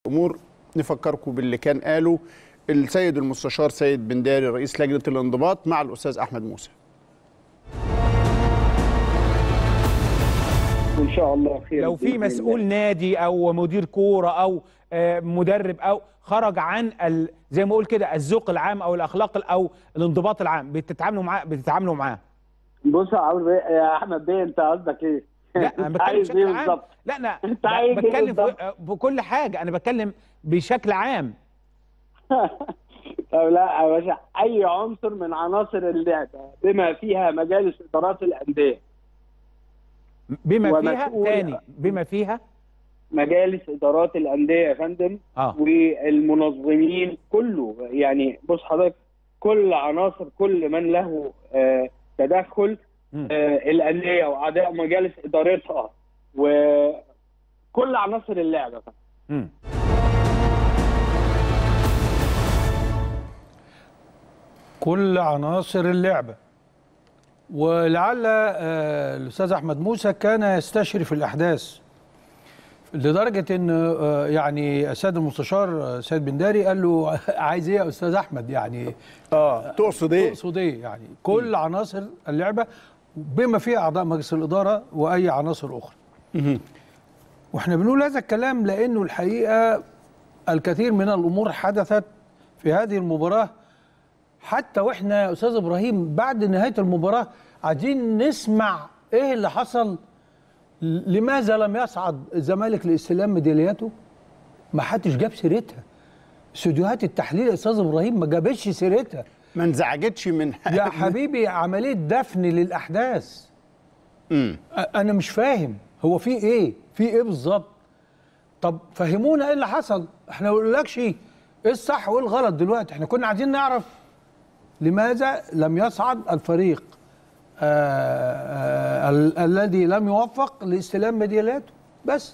الامور نفكركم باللي كان قاله السيد المستشار سيد بنداري رئيس لجنه الانضباط مع الاستاذ احمد موسى وان شاء الله خير لو في بإذن مسؤول الله. نادي او مدير كوره او آه، مدرب او خرج عن ال... زي ما اقول كده الذوق العام او الاخلاق ال- او الانضباط العام بتتعاملوا معاه بتتعاملوا معاه بص يا عمرو بيه- يا احمد بيه انت قصدك ايه؟ لا أنت انا بتكلم عايز بشكل ايه عام بالظبط؟ لا انا أنت ب- عايز إيه بتكلم في- بالظبط؟ آه، بكل حاجه انا بتكلم بشكل عام طب لا يا باشا اي عنصر من عناصر اللعبه بما فيها مجالس ادارات الانديه بما فيها ومسؤول- تاني بما فيها مجالس ادارات الانديه يا فندم اه والمنظمين كله يعني بص حضرتك كل عناصر كل من له آه، تدخل مم. آه، الانديه واعضاء مجالس ادارتها وكل عناصر اللعبه مم. كل عناصر اللعبة ولعل آه، الأستاذ أحمد موسى كان يستشرف الأحداث لدرجة أن آه، يعني السيد المستشار آه، سيد بنداري قال له عايز إيه يا أستاذ أحمد يعني اه تقصد ايه تقصد إيه يعني كل عناصر اللعبة بما فيها أعضاء مجلس الإدارة وأي عناصر أخرى واحنا بنقول هذا الكلام لأنه الحقيقة الكثير من الأمور حدثت في هذه المباراة حتى واحنا يا استاذ ابراهيم بعد نهايه المباراه عايزين نسمع ايه اللي حصل لماذا لم يصعد الزمالك لاستلام ميدالياته ما حدش جاب سيرتها استوديوهات التحليل يا استاذ ابراهيم ما جابتش سيرتها ما انزعجتش من يا حبيبي عمليه دفن للاحداث مم. أ- انا مش فاهم هو في ايه في ايه بالظبط طب فهمونا ايه اللي حصل احنا ما بنقولكش ايه الصح وايه الغلط دلوقتي احنا كنا عايزين نعرف لماذا لم يصعد الفريق آه آه ال- الذي لم يوفق لاستلام ميدالياته بس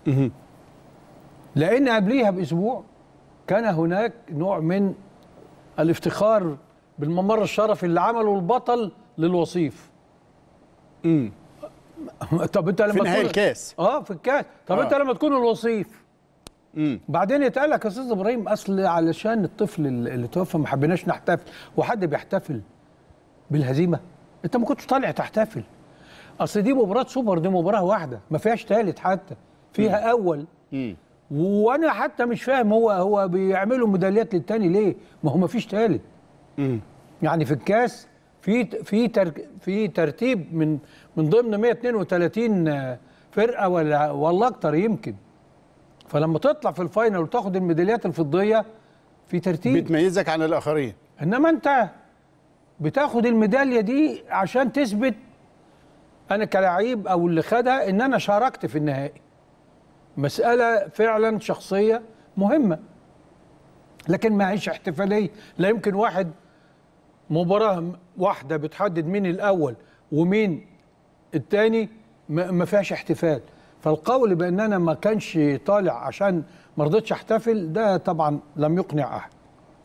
لان قبليها باسبوع كان هناك نوع من الافتخار بالممر الشرفي اللي عمله البطل للوصيف مم. طب انت لما في نهاية تكون- الكاس. اه في الكاس طب آه. انت لما تكون الوصيف مم. بعدين يتقال لك يا استاذ ابراهيم اصل علشان الطفل اللي اللي توفى ما حبيناش نحتفل وحد بيحتفل بالهزيمه انت ما كنتش طالع تحتفل اصل دي مباراه سوبر دي مباراه واحده ما فيهاش ثالث حتى فيها اول مم. وانا حتى مش فاهم هو هو بيعملوا ميداليات للتاني ليه ما هو ما فيش ثالث مم. يعني في الكاس في في ترك في ترتيب من من ضمن 132 فرقه ولا والله اكتر يمكن فلما تطلع في الفاينل وتاخد الميداليات الفضيه في ترتيب بتميزك عن الاخرين انما انت بتاخد الميداليه دي عشان تثبت انا كلاعب او اللي خدها ان انا شاركت في النهائي مساله فعلا شخصيه مهمه لكن ما هيش احتفاليه لا يمكن واحد مباراه واحده بتحدد مين الاول ومين التاني ما ما فيهاش احتفال فالقول بان انا ما كانش طالع عشان ما رضيتش احتفل ده طبعا لم يقنع احد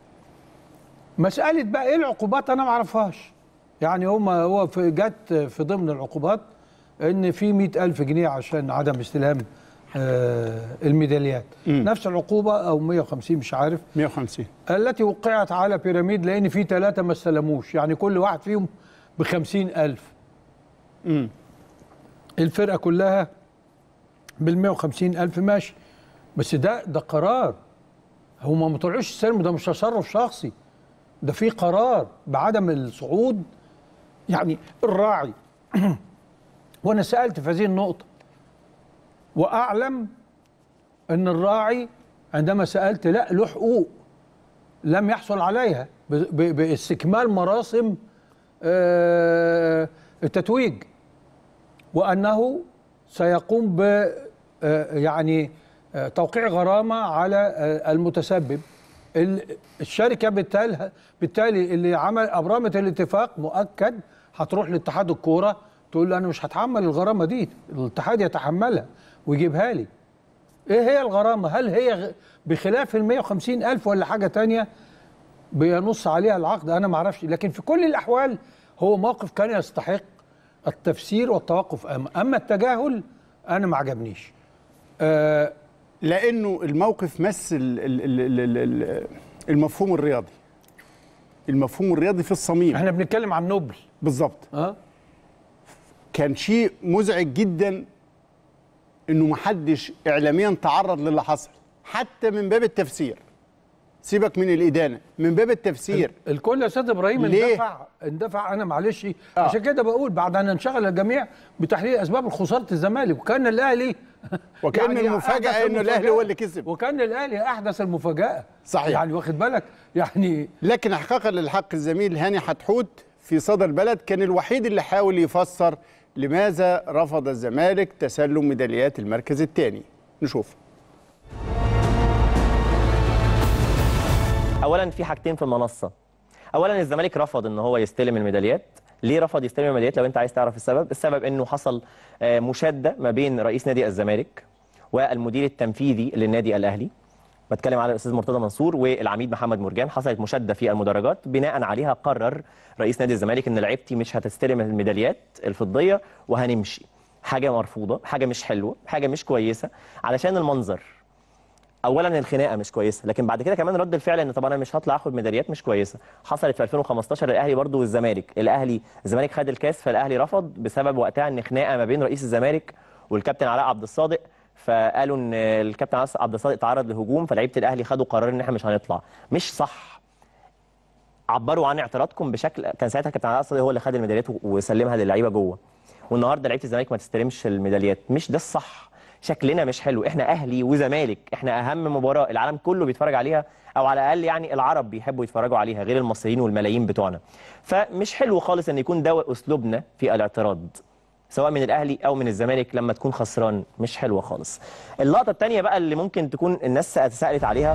مساله بقى ايه العقوبات انا ما اعرفهاش يعني هما هو في جت في ضمن العقوبات ان في مئة ألف جنيه عشان عدم استلام آه الميداليات نفس العقوبة أو 150 مش عارف 150 التي وقعت على بيراميد لأن في ثلاثة ما استلموش يعني كل واحد فيهم بخمسين ألف مم. الفرقة كلها بالمئة وخمسين ألف ماشي بس ده ده قرار هما ما طلعوش يستلموا ده مش تصرف شخصي ده في قرار بعدم الصعود يعني الراعي وانا سالت في هذه النقطه واعلم ان الراعي عندما سالت لا له حقوق لم يحصل عليها ب- ب- باستكمال مراسم آه، التتويج وانه سيقوم ب آه، يعني آه، توقيع غرامه على آه، المتسبب ال- الشركه بالتالي بالتالي اللي عمل ابرمت الاتفاق مؤكد هتروح لاتحاد الكوره تقول له انا مش هتحمل الغرامه دي الاتحاد يتحملها ويجيبها لي ايه هي الغرامه هل هي غ- بخلاف ال 150 الف ولا حاجه تانية بينص عليها العقد انا ما اعرفش لكن في كل الاحوال هو موقف كان يستحق التفسير والتوقف أما, اما التجاهل انا ما عجبنيش آه لانه الموقف مس ال- ال- ال- ال- ال- المفهوم الرياضي المفهوم الرياضي في الصميم احنا بنتكلم عن نوبل بالظبط اه كان شيء مزعج جدا انه محدش اعلاميا تعرض للي حصل حتى من باب التفسير سيبك من الادانه من باب التفسير الكل يا استاذ ابراهيم ليه؟ اندفع اندفع انا معلش آه. عشان كده بقول بعد ان انشغل الجميع بتحليل اسباب خساره الزمالك وكان الاهلي وكان يعني المفاجاه أحدث انه الاهلي المفاجأة. هو اللي كسب وكان الاهلي احدث المفاجاه صحيح. يعني واخد بالك يعني لكن حقيقه للحق الزميل هاني حتحوت في صدى البلد كان الوحيد اللي حاول يفسر لماذا رفض الزمالك تسلم ميداليات المركز الثاني نشوف اولا في حاجتين في المنصه اولا الزمالك رفض ان هو يستلم الميداليات ليه رفض يستلم الميداليات لو انت عايز تعرف السبب السبب انه حصل آه، مشاده ما بين رئيس نادي الزمالك والمدير التنفيذي للنادي الاهلي بتكلم على الاستاذ مرتضى منصور والعميد محمد مرجان حصلت مشاده في المدرجات بناء عليها قرر رئيس نادي الزمالك ان لعيبتي مش هتستلم الميداليات الفضيه وهنمشي حاجه مرفوضه حاجه مش حلوه حاجه مش كويسه علشان المنظر اولا الخناقه مش كويسه لكن بعد كده كمان رد الفعل ان طب انا مش هطلع اخد ميداليات مش كويسه حصلت في 2015 الاهلي برضو والزمالك الاهلي الزمالك خد الكاس فالاهلي رفض بسبب وقتها ان خناقه ما بين رئيس الزمالك والكابتن علاء عبد الصادق فقالوا ان الكابتن علاء عبد الصادق تعرض لهجوم فلعيبه الاهلي خدوا قرار ان احنا مش هنطلع مش صح عبروا عن اعتراضكم بشكل كان ساعتها كابتن علاء الصادق هو اللي خد الميداليات وسلمها للعيبه جوه والنهارده لعيبه الزمالك ما تستلمش الميداليات مش ده الصح شكلنا مش حلو احنا اهلي وزمالك احنا اهم مباراه العالم كله بيتفرج عليها او على الاقل يعني العرب بيحبوا يتفرجوا عليها غير المصريين والملايين بتوعنا فمش حلو خالص ان يكون ده اسلوبنا في الاعتراض سواء من الاهلي او من الزمالك لما تكون خسران مش حلوه خالص اللقطه الثانيه بقى اللي ممكن تكون الناس سالت عليها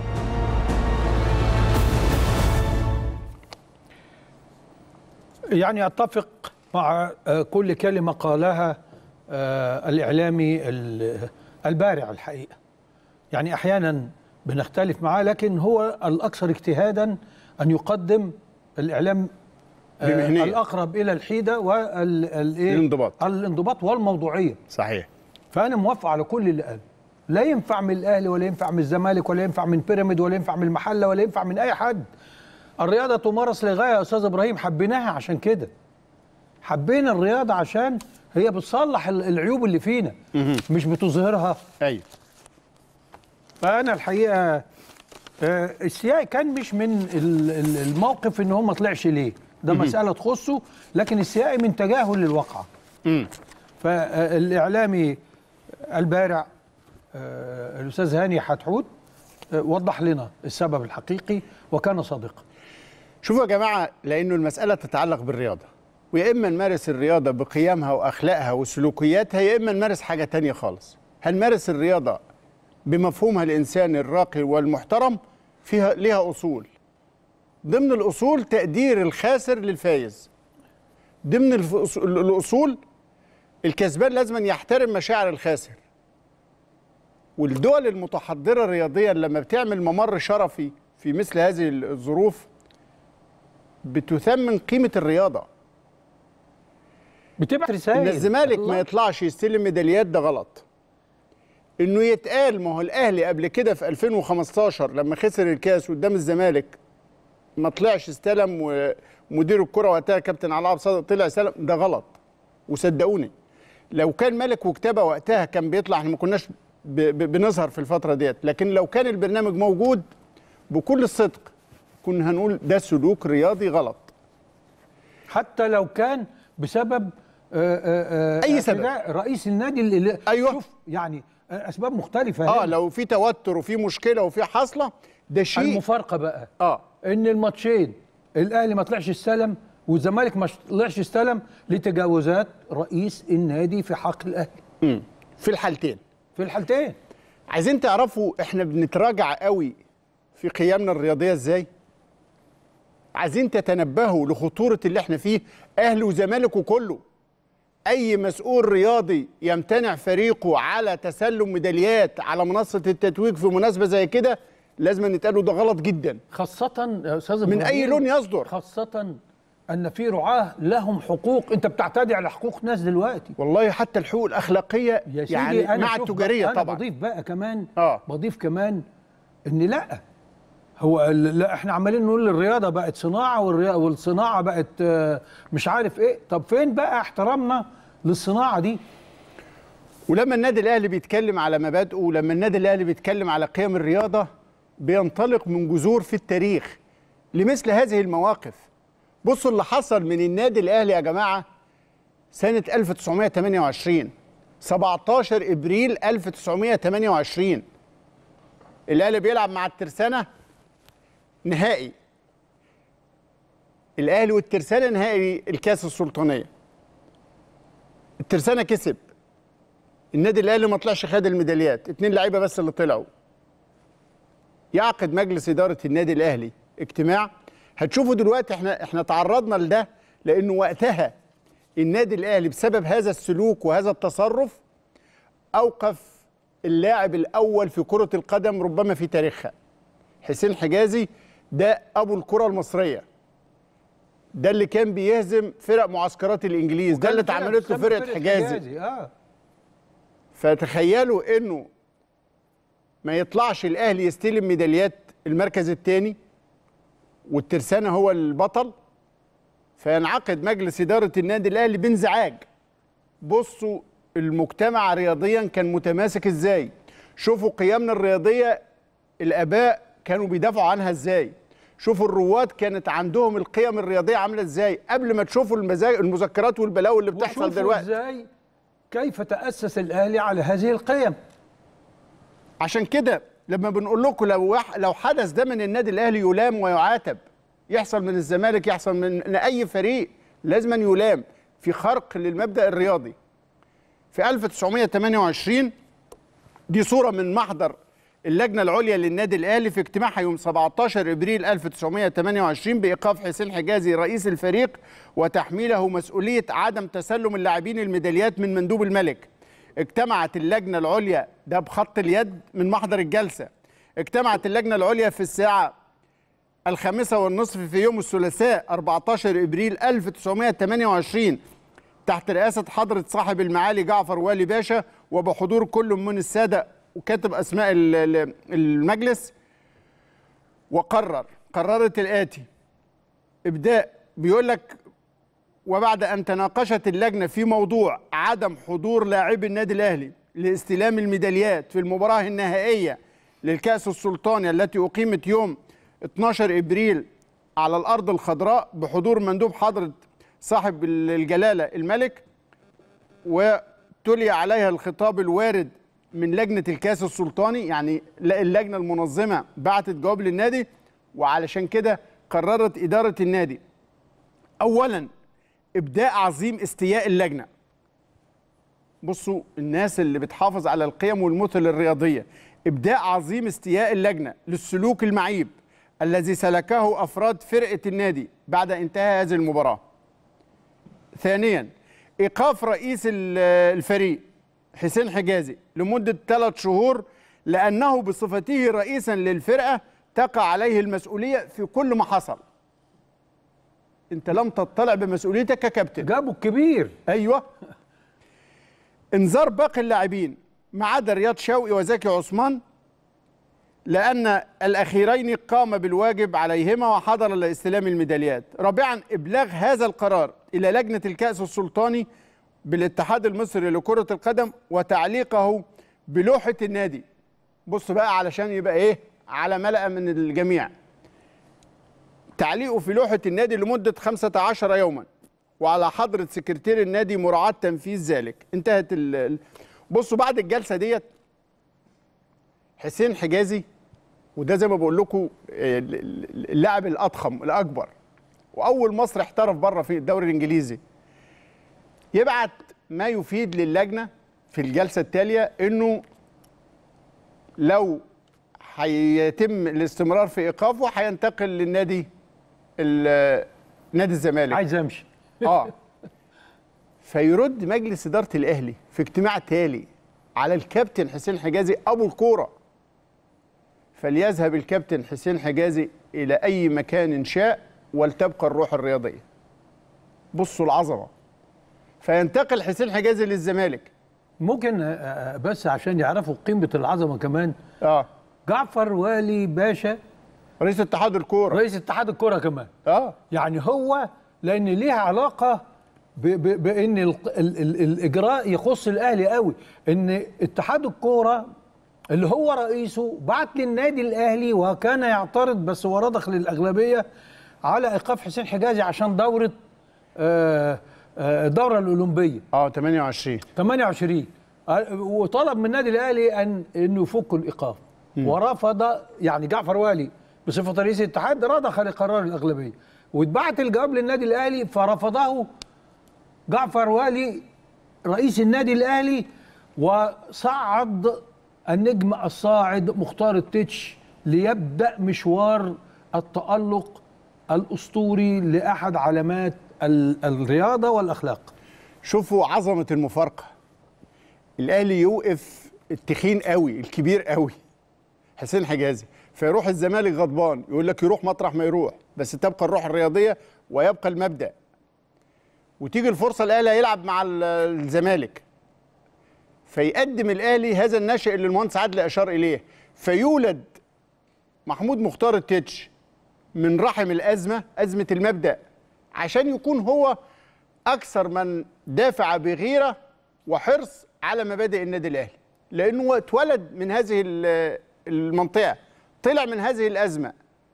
يعني اتفق مع آه، كل كلمه قالها آه، الاعلامي ال- البارع الحقيقه يعني احيانا بنختلف معاه لكن هو الاكثر اجتهادا ان يقدم الاعلام آه، بمهنية. الاقرب الى الحيده والايه الانضباط. الانضباط والموضوعيه صحيح فانا موافق على كل اللي قاله لا ينفع من الاهلي ولا ينفع من الزمالك ولا ينفع من بيراميد ولا ينفع من المحله ولا ينفع من اي حد الرياضه تمارس لغايه يا استاذ ابراهيم حبيناها عشان كده حبينا الرياضه عشان هي بتصلح ال- العيوب اللي فينا مش بتظهرها ايوه فانا الحقيقه آه، السياق كان مش من ال- ال- الموقف ان هو ما طلعش ليه ده مساله تخصه لكن السياق من تجاهل للواقعه فالاعلامي البارع آه، الاستاذ هاني حتحوت آه، وضح لنا السبب الحقيقي وكان صادقا شوفوا يا جماعه لانه المساله تتعلق بالرياضه ويا اما نمارس الرياضه بقيمها واخلاقها وسلوكياتها يا اما نمارس حاجه تانية خالص هنمارس الرياضه بمفهومها الانساني الراقي والمحترم فيها ليها اصول ضمن الاصول تقدير الخاسر للفايز ضمن الف- الاصول الكسبان لازم أن يحترم مشاعر الخاسر والدول المتحضره رياضيا لما بتعمل ممر شرفي في مثل هذه الظروف بتثمن قيمه الرياضه بتبعت رسائل ان الزمالك الله. ما يطلعش يستلم ميداليات ده غلط انه يتقال ما هو الاهلي قبل كده في 2015 لما خسر الكاس قدام الزمالك ما طلعش استلم ومدير الكره وقتها كابتن علاء عبد الصادق طلع استلم ده غلط وصدقوني لو كان ملك وكتابه وقتها كان بيطلع احنا ما كناش ب- ب- بنظهر في الفتره ديت لكن لو كان البرنامج موجود بكل الصدق كنا هنقول ده سلوك رياضي غلط حتى لو كان بسبب آه، آه، آه، أي سبب. اعتداء رئيس النادي اللي اللي- أيوة. شوف يعني آه، اسباب مختلفه اه هنا. لو في توتر وفي مشكله وفي حاصله ده شيء المفارقه بقى اه ان الماتشين الاهلي ما طلعش استلم والزمالك ما طلعش استلم لتجاوزات رئيس النادي في حق الاهلي مم. في الحالتين في الحالتين عايزين تعرفوا احنا بنتراجع قوي في قيمنا الرياضيه ازاي عايزين تتنبهوا لخطوره اللي احنا فيه اهلي وزمالك وكله اي مسؤول رياضي يمتنع فريقه على تسلم ميداليات على منصه التتويج في مناسبه زي كده لازم نتقاله ده غلط جدا خاصة يا استاذ من إبراهيم، أي لون يصدر. خاصة ان في رعاه لهم حقوق انت بتعتدي على حقوق ناس دلوقتي والله حتى الحقوق الاخلاقيه يا سيدي يعني أنا مع شوف التجاريه بقى أنا طبعا بضيف بقى كمان آه. بضيف كمان ان لا هو ال- لا احنا عمالين نقول الرياضه بقت صناعه والريا- والصناعه بقت آه، مش عارف ايه طب فين بقى احترامنا للصناعه دي ولما النادي الاهلي بيتكلم على مبادئه ولما النادي الاهلي بيتكلم على قيم الرياضه بينطلق من جذور في التاريخ لمثل هذه المواقف بصوا اللي حصل من النادي الاهلي يا جماعه سنه 1928 17 ابريل 1928 الاهلي بيلعب مع الترسانه نهائي الاهلي والترسانه نهائي الكاس السلطانيه الترسانه كسب النادي الاهلي ما طلعش خد الميداليات اتنين لعيبه بس اللي طلعوا يعقد مجلس اداره النادي الاهلي اجتماع هتشوفوا دلوقتي احنا احنا تعرضنا لده لانه وقتها النادي الاهلي بسبب هذا السلوك وهذا التصرف اوقف اللاعب الاول في كره القدم ربما في تاريخها حسين حجازي ده ابو الكره المصريه ده اللي كان بيهزم فرق معسكرات الانجليز ده اللي كان اتعملت له بسبب فرقه حجازي اه فتخيلوا انه ما يطلعش الاهلي يستلم ميداليات المركز الثاني والترسانه هو البطل فينعقد مجلس اداره النادي الاهلي بانزعاج بصوا المجتمع رياضيا كان متماسك ازاي شوفوا قيمنا الرياضيه الاباء كانوا بيدافعوا عنها ازاي شوفوا الرواد كانت عندهم القيم الرياضيه عامله ازاي قبل ما تشوفوا المزا- المذكرات والبلاوي اللي بتحصل وشوفوا دلوقتي ازاي كيف تاسس الاهلي على هذه القيم عشان كده لما بنقول لكم لو وح- لو حدث ده من النادي الاهلي يلام ويعاتب يحصل من الزمالك يحصل من من اي فريق لازم أن يلام في خرق للمبدا الرياضي في 1928 دي صوره من محضر اللجنه العليا للنادي الاهلي في اجتماعها يوم 17 ابريل 1928 بايقاف حسين حجازي رئيس الفريق وتحميله مسؤوليه عدم تسلم اللاعبين الميداليات من مندوب الملك اجتمعت اللجنه العليا ده بخط اليد من محضر الجلسه اجتمعت اللجنه العليا في الساعه الخامسة والنصف في يوم الثلاثاء 14 ابريل 1928 تحت رئاسة حضرة صاحب المعالي جعفر والي باشا وبحضور كل من السادة وكاتب أسماء ال- ال- المجلس وقرر قررت الآتي إبداء بيقول لك وبعد أن تناقشت اللجنة في موضوع عدم حضور لاعبي النادي الأهلي لاستلام الميداليات في المباراة النهائية للكأس السلطاني التي أقيمت يوم 12 إبريل على الأرض الخضراء بحضور مندوب حضرة صاحب الجلالة الملك وتلي عليها الخطاب الوارد من لجنة الكاس السلطاني يعني لا- اللجنة المنظمة بعتت جواب للنادي وعلشان كده قررت إدارة النادي أولا إبداء عظيم استياء اللجنة بصوا الناس اللي بتحافظ على القيم والمثل الرياضية إبداء عظيم استياء اللجنة للسلوك المعيب الذي سلكه أفراد فرقة النادي بعد انتهاء هذه المباراة ثانيا ايقاف رئيس ال- الفريق حسين حجازي لمده ثلاث شهور لانه بصفته رئيسا للفرقه تقع عليه المسؤوليه في كل ما حصل انت لم تطلع بمسؤوليتك ككابتن جابوا الكبير ايوه انذار باقي اللاعبين ما عدا رياض شوقي وزكي عثمان لأن الأخيرين قام بالواجب عليهما وحضر لاستلام الميداليات رابعا إبلاغ هذا القرار إلى لجنة الكأس السلطاني بالاتحاد المصري لكرة القدم وتعليقه بلوحة النادي بص بقى علشان يبقى إيه على ملأ من الجميع تعليقه في لوحة النادي لمدة 15 يوما وعلى حضرة سكرتير النادي مراعاة تنفيذ ذلك انتهت ال ال- بصوا بعد الجلسة ديت حسين حجازي وده زي ما بقول لكم آه، ال- ال- اللاعب الأضخم الأكبر وأول مصري احترف بره في الدوري الإنجليزي يبعت ما يفيد للجنة في الجلسة التالية إنه لو هيتم الاستمرار في إيقافه هينتقل للنادي ال- نادي الزمالك عايز امشي اه فيرد مجلس اداره الاهلي في اجتماع تالي على الكابتن حسين حجازي ابو الكوره فليذهب الكابتن حسين حجازي الى اي مكان شاء ولتبقى الروح الرياضيه بصوا العظمه فينتقل حسين حجازي للزمالك ممكن آه، آه، بس عشان يعرفوا قيمه العظمه كمان اه جعفر والي باشا رئيس اتحاد الكوره رئيس اتحاد الكره كمان اه يعني هو لان ليها علاقه ب ب بان ال ال ال الاجراء يخص الاهلي قوي ان اتحاد الكوره اللي هو رئيسه بعت للنادي الاهلي وكان يعترض بس هو رضخ للاغلبيه على ايقاف حسين حجازي عشان دوره آه، آه، الدوره الاولمبيه اه 28 28 آه، وطلب من النادي الاهلي ان انه يفك الايقاف ورفض يعني جعفر والي بصفه رئيس الاتحاد رضخ لقرار الاغلبيه واتبعت الجواب للنادي الاهلي فرفضه جعفر والي رئيس النادي الاهلي وصعد النجم الصاعد مختار التتش ليبدا مشوار التالق الاسطوري لاحد علامات ال- الرياضه والاخلاق شوفوا عظمه المفارقه الاهلي يوقف التخين قوي الكبير قوي حسين حجازي فيروح الزمالك غضبان يقول لك يروح مطرح ما يروح بس تبقى الروح الرياضيه ويبقى المبدا وتيجي الفرصه الاهلي هيلعب مع ال- الزمالك فيقدم الاهلي هذا الناشئ اللي المهندس عادل اشار اليه فيولد محمود مختار التتش من رحم الازمه ازمه المبدا عشان يكون هو اكثر من دافع بغيره وحرص على مبادئ النادي الاهلي لانه هو اتولد من هذه ال- المنطقه طلع من هذه الازمه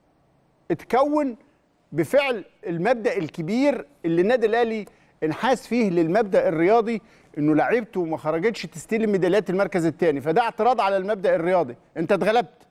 اتكون بفعل المبدا الكبير اللي النادي الاهلي انحاز فيه للمبدا الرياضي انه لعيبته ما خرجتش تستلم ميداليات المركز الثاني فده اعتراض على المبدا الرياضي انت اتغلبت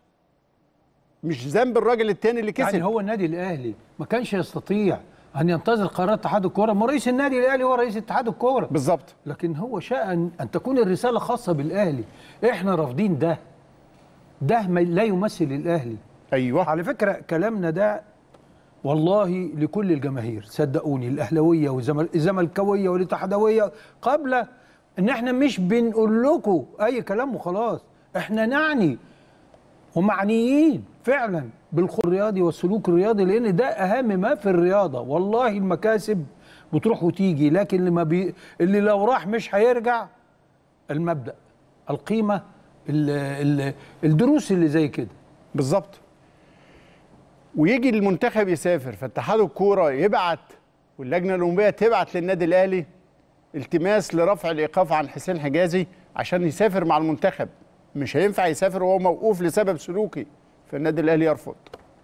مش ذنب الراجل الثاني اللي كسب يعني هو النادي الاهلي ما كانش يستطيع ان ينتظر قرار اتحاد الكوره ما رئيس النادي الاهلي هو رئيس اتحاد الكوره بالظبط لكن هو شاء ان أن تكون الرساله خاصه بالاهلي احنا رافضين ده ده ما لا يمثل الاهلي ايوه على فكره كلامنا ده والله لكل الجماهير صدقوني الاهلاويه والزملكاويه والاتحادويه قبل ان احنا مش بنقول لكم اي كلام وخلاص احنا نعني ومعنيين فعلا بالخلق الرياضي والسلوك الرياضي لان ده اهم ما في الرياضه والله المكاسب بتروح وتيجي لكن اللي ما بي اللي لو راح مش هيرجع المبدا القيمه ال ال الدروس اللي زي كده بالظبط ويجي المنتخب يسافر فاتحاد الكوره يبعت واللجنه الاولمبيه تبعت للنادي الاهلي التماس لرفع الايقاف عن حسين حجازي عشان يسافر مع المنتخب مش هينفع يسافر وهو موقوف لسبب سلوكي فالنادي الاهلي يرفض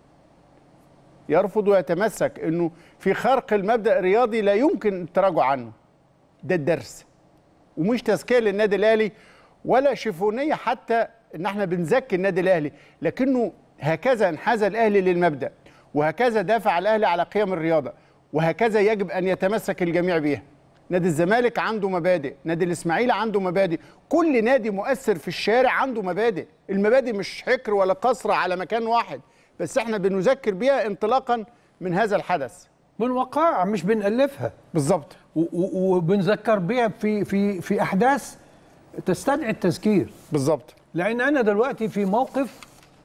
يرفض ويتمسك انه في خرق المبدا الرياضي لا يمكن التراجع عنه ده الدرس ومش تزكيه للنادي الاهلي ولا شيفونيه حتى ان احنا بنزكي النادي الاهلي لكنه هكذا انحاز الاهلي للمبدا وهكذا دافع الاهلي على قيم الرياضه وهكذا يجب ان يتمسك الجميع بها نادي الزمالك عنده مبادئ نادي الاسماعيلي عنده مبادئ كل نادي مؤثر في الشارع عنده مبادئ المبادئ مش حكر ولا قصر على مكان واحد بس احنا بنذكر بيها انطلاقا من هذا الحدث من وقائع مش بنألفها بالظبط و- و- وبنذكر بيها في في في احداث تستدعي التذكير بالظبط لان انا دلوقتي في موقف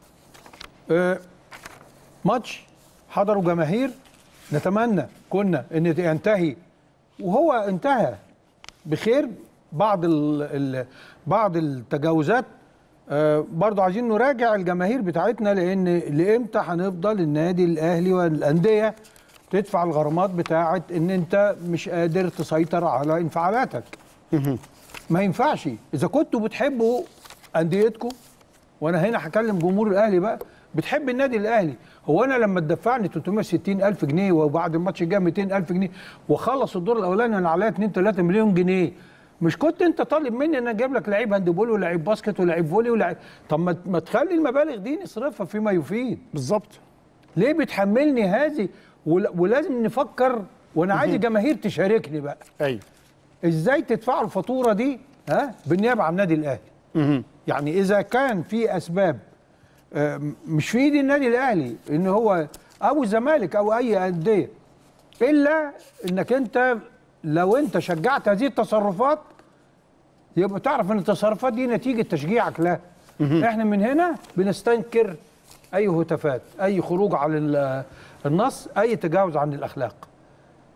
آه، ماتش حضروا جماهير نتمنى كنا ان ينتهي وهو انتهى بخير بعض ال ال بعض التجاوزات آه، برضو عايزين نراجع الجماهير بتاعتنا لان لامتى هنفضل النادي الاهلي والانديه تدفع الغرامات بتاعت ان انت مش قادر تسيطر على انفعالاتك ما ينفعش اذا كنتوا بتحبوا انديتكم وانا هنا هكلم جمهور الاهلي بقى بتحب النادي الاهلي هو انا لما تدفعني 360 الف جنيه وبعد الماتش الجاي 200 الف جنيه واخلص الدور الاولاني انا عليا 2 3 مليون جنيه مش كنت انت طالب مني ان اجيب لك لعيب هاندبول ولاعيب باسكت ولاعيب فولي ولاعيب طب ما ما تخلي المبالغ دي نصرفها فيما يفيد بالظبط ليه بتحملني هذه ول- ولازم نفكر وانا عايز الجماهير تشاركني بقى ايوه ازاي تدفعوا الفاتوره دي ها بالنيابه عن النادي الاهلي يعني اذا كان في اسباب آه، مش في ايد النادي الاهلي ان هو او الزمالك او اي انديه الا انك انت لو انت شجعت هذه التصرفات يبقى تعرف ان التصرفات دي نتيجه تشجيعك لها احنا من هنا بنستنكر اي هتافات اي خروج عن ال- النص اي تجاوز عن الاخلاق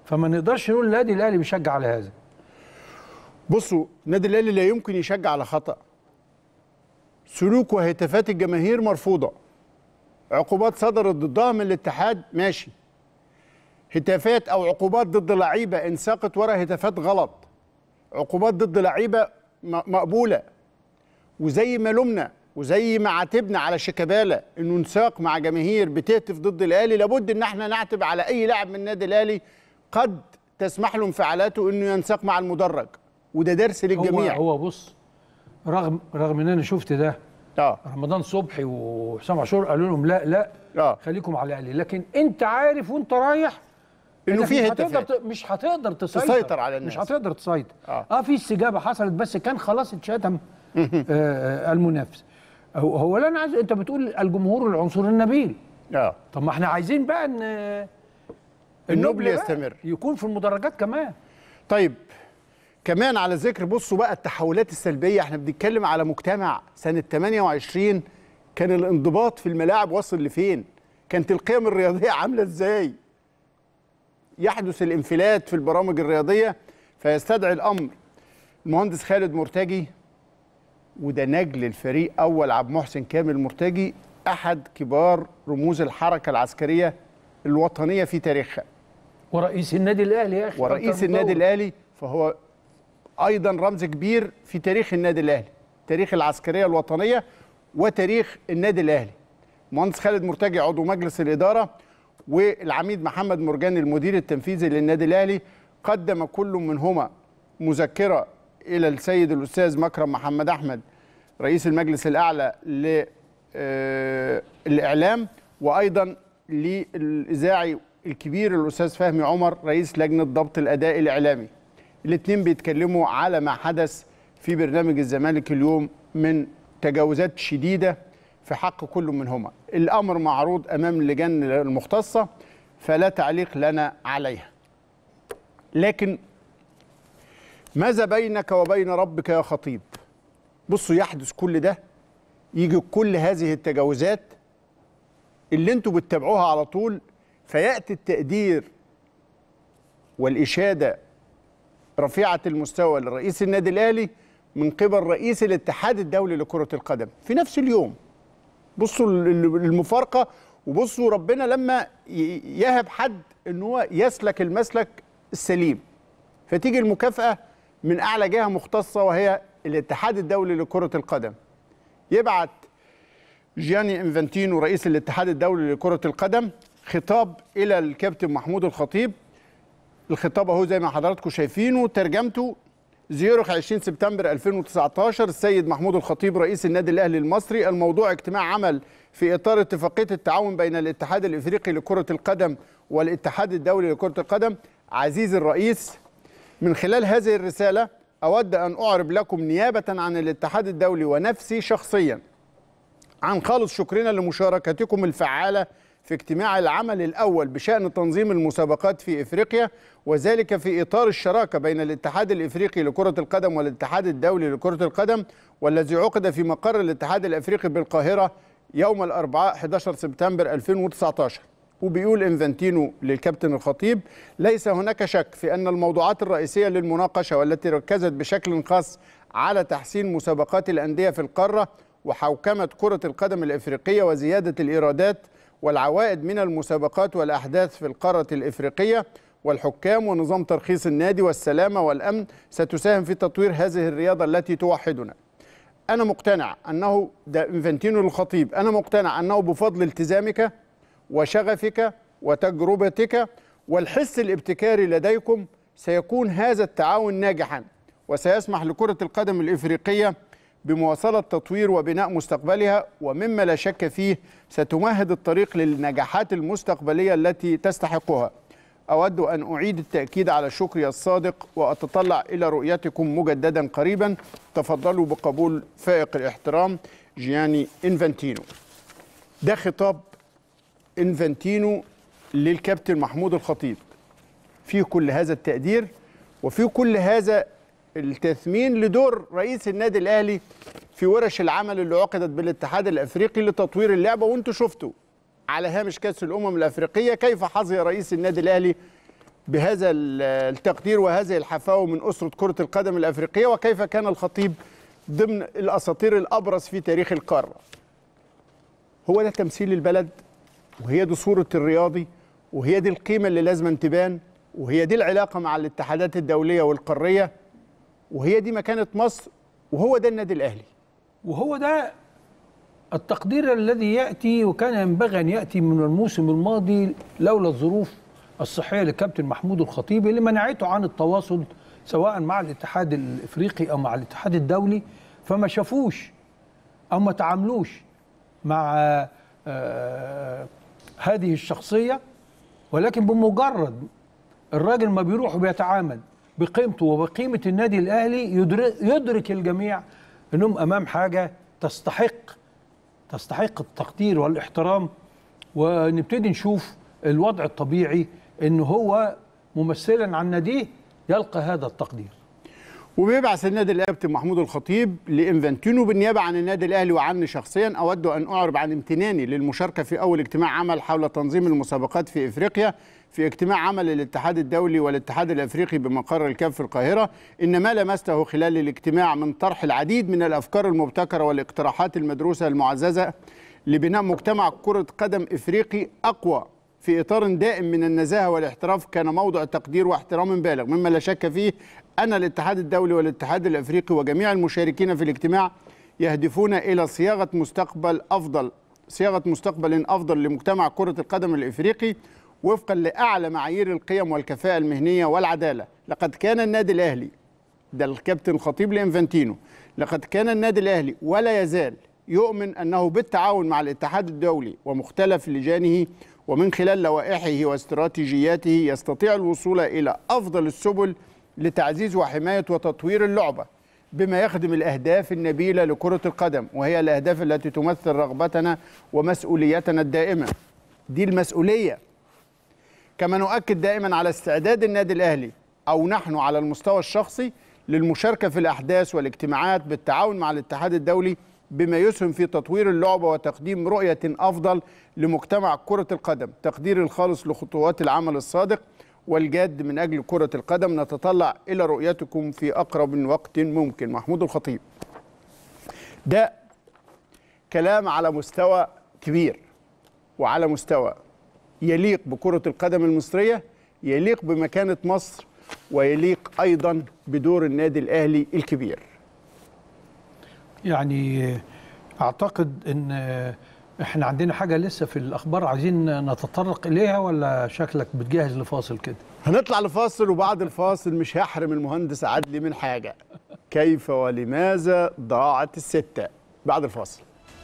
فما نقدرش نقول النادي الاهلي بيشجع على هذا بصوا النادي الاهلي لا يمكن يشجع على خطا سلوك وهتافات الجماهير مرفوضه عقوبات صدرت ضدها من الاتحاد ماشي هتافات او عقوبات ضد لعيبه انساقت ورا هتافات غلط عقوبات ضد لعيبه م- مقبوله وزي ما لومنا وزي ما عاتبنا على شيكابالا انه انساق مع جماهير بتهتف ضد الاهلي لابد ان احنا نعتب على اي لاعب من النادي الاهلي قد تسمح له انفعالاته انه ينساق مع المدرج وده درس هو للجميع هو بص رغم رغم ان انا شفت ده اه رمضان صبحي وحسام عاشور قالوا لهم لا لا اه خليكم على الاهلي لكن انت عارف وانت رايح انه إنك في مش هتقدر هتافات ت- مش هتقدر تسيطر تسيطر على الناس. مش هتقدر تسيطر آه. اه, في استجابه حصلت بس كان خلاص اتشتم آه آه، المنافس هو هو لا انا عايز انت بتقول الجمهور العنصر النبيل اه طب ما احنا عايزين بقى ان النبل بقى يستمر. يكون في المدرجات كمان طيب كمان على ذكر بصوا بقى التحولات السلبيه احنا بنتكلم على مجتمع سنه 28 كان الانضباط في الملاعب واصل لفين؟ كانت القيم الرياضيه عامله ازاي؟ يحدث الانفلات في البرامج الرياضيه فيستدعي الامر المهندس خالد مرتجي وده نجل الفريق اول عبد محسن كامل مرتجي احد كبار رموز الحركه العسكريه الوطنيه في تاريخها ورئيس النادي الاهلي يا اخي ورئيس أكتر النادي مطور. الاهلي فهو ايضا رمز كبير في تاريخ النادي الاهلي تاريخ العسكريه الوطنيه وتاريخ النادي الاهلي مهندس خالد مرتجي عضو مجلس الاداره والعميد محمد مرجان المدير التنفيذي للنادي الاهلي قدم كل منهما مذكره الى السيد الاستاذ مكرم محمد احمد رئيس المجلس الاعلى للاعلام وايضا للاذاعي الكبير الاستاذ فهمي عمر رئيس لجنه ضبط الاداء الاعلامي الاثنين بيتكلموا على ما حدث في برنامج الزمالك اليوم من تجاوزات شديده في حق كل منهما الامر معروض امام اللجان المختصه فلا تعليق لنا عليها لكن ماذا بينك وبين ربك يا خطيب بصوا يحدث كل ده يجي كل هذه التجاوزات اللي انتوا بتتابعوها على طول فياتي التقدير والاشاده رفيعه المستوى لرئيس النادي الاهلي من قبل رئيس الاتحاد الدولي لكره القدم في نفس اليوم بصوا ال- ال- المفارقه وبصوا ربنا لما ي- يهب حد ان هو يسلك المسلك السليم فتيجي المكافاه من اعلى جهه مختصه وهي الاتحاد الدولي لكره القدم يبعت جياني انفانتينو رئيس الاتحاد الدولي لكره القدم خطاب الى الكابتن محمود الخطيب الخطاب اهو زي ما حضراتكم شايفينه ترجمته زيورخ 20 سبتمبر 2019 السيد محمود الخطيب رئيس النادي الاهلي المصري الموضوع اجتماع عمل في اطار اتفاقيه التعاون بين الاتحاد الافريقي لكره القدم والاتحاد الدولي لكره القدم عزيزي الرئيس من خلال هذه الرساله اود ان اعرب لكم نيابه عن الاتحاد الدولي ونفسي شخصيا عن خالص شكرنا لمشاركتكم الفعالة في اجتماع العمل الأول بشأن تنظيم المسابقات في إفريقيا وذلك في إطار الشراكة بين الاتحاد الإفريقي لكرة القدم والاتحاد الدولي لكرة القدم والذي عقد في مقر الاتحاد الإفريقي بالقاهرة يوم الأربعاء 11 سبتمبر 2019 وبيقول انفانتينو للكابتن الخطيب ليس هناك شك في أن الموضوعات الرئيسية للمناقشة والتي ركزت بشكل خاص على تحسين مسابقات الأندية في القارة وحوكمة كرة القدم الإفريقية وزيادة الإيرادات والعوائد من المسابقات والأحداث في القارة الإفريقية والحكام ونظام ترخيص النادي والسلامة والأمن ستساهم في تطوير هذه الرياضة التي توحدنا أنا مقتنع أنه ده انفانتينو الخطيب أنا مقتنع أنه بفضل التزامك وشغفك وتجربتك والحس الابتكاري لديكم سيكون هذا التعاون ناجحا وسيسمح لكرة القدم الإفريقية بمواصلة تطوير وبناء مستقبلها ومما لا شك فيه ستمهد الطريق للنجاحات المستقبلية التي تستحقها أود أن أعيد التأكيد على شكري الصادق وأتطلع إلى رؤيتكم مجددا قريبا تفضلوا بقبول فائق الاحترام جياني إنفانتينو ده خطاب إنفانتينو للكابتن محمود الخطيب فيه كل هذا التقدير وفيه كل هذا التثمين لدور رئيس النادي الاهلي في ورش العمل اللي عقدت بالاتحاد الافريقي لتطوير اللعبه وانتم شفتوا على هامش كاس الامم الافريقيه كيف حظي رئيس النادي الاهلي بهذا ال- التقدير وهذه الحفاوة من أسرة كرة القدم الأفريقية وكيف كان الخطيب ضمن الأساطير الأبرز في تاريخ القارة هو ده تمثيل البلد وهي دي صورة الرياضي وهي دي القيمة اللي لازم تبان وهي دي العلاقة مع الاتحادات الدولية والقارية وهي دي مكانة مصر وهو ده النادي الأهلي وهو ده التقدير الذي ياتي وكان ينبغي ان ياتي من الموسم الماضي لولا الظروف الصحيه للكابتن محمود الخطيب اللي منعته عن التواصل سواء مع الاتحاد الافريقي او مع الاتحاد الدولي فما شافوش او ما تعاملوش مع آه، هذه الشخصيه ولكن بمجرد الراجل ما بيروح وبيتعامل بقيمته وبقيمه النادي الاهلي يدرك, يدرك الجميع انهم امام حاجه تستحق تستحق التقدير والاحترام ونبتدي نشوف الوضع الطبيعي ان هو ممثلا عن ناديه يلقى هذا التقدير وبيبعث النادي الاهلي كابتن محمود الخطيب لانفانتينو بالنيابه عن النادي الاهلي وعني شخصيا اود ان اعرب عن امتناني للمشاركه في اول اجتماع عمل حول تنظيم المسابقات في افريقيا في اجتماع عمل الاتحاد الدولي والاتحاد الافريقي بمقر الكاف في القاهره ان ما لمسته خلال الاجتماع من طرح العديد من الافكار المبتكره والاقتراحات المدروسه المعززه لبناء مجتمع كره قدم افريقي اقوى في اطار دائم من النزاهه والاحتراف كان موضع تقدير واحترام بالغ مما لا شك فيه ان الاتحاد الدولي والاتحاد الافريقي وجميع المشاركين في الاجتماع يهدفون الى صياغه مستقبل افضل صياغه مستقبل افضل لمجتمع كره القدم الافريقي وفقا لاعلى معايير القيم والكفاءه المهنيه والعداله لقد كان النادي الاهلي ده الكابتن الخطيب لانفانتينو لقد كان النادي الاهلي ولا يزال يؤمن انه بالتعاون مع الاتحاد الدولي ومختلف لجانه ومن خلال لوائحه واستراتيجياته يستطيع الوصول الى افضل السبل لتعزيز وحمايه وتطوير اللعبه بما يخدم الاهداف النبيله لكره القدم وهي الاهداف التي تمثل رغبتنا ومسؤوليتنا الدائمه دي المسؤوليه كما نؤكد دائما على استعداد النادي الاهلي او نحن على المستوى الشخصي للمشاركه في الاحداث والاجتماعات بالتعاون مع الاتحاد الدولي بما يسهم في تطوير اللعبه وتقديم رؤيه افضل لمجتمع كره القدم تقدير الخالص لخطوات العمل الصادق والجاد من اجل كره القدم نتطلع الى رؤيتكم في اقرب وقت ممكن محمود الخطيب ده كلام على مستوى كبير وعلى مستوى يليق بكرة القدم المصرية يليق بمكانة مصر ويليق أيضا بدور النادي الأهلي الكبير يعني اعتقد ان احنا عندنا حاجه لسه في الاخبار عايزين نتطرق اليها ولا شكلك بتجهز لفاصل كده هنطلع لفاصل وبعد الفاصل مش هحرم المهندس عدلي من حاجة كيف ولماذا ضاعت الستة بعد الفاصل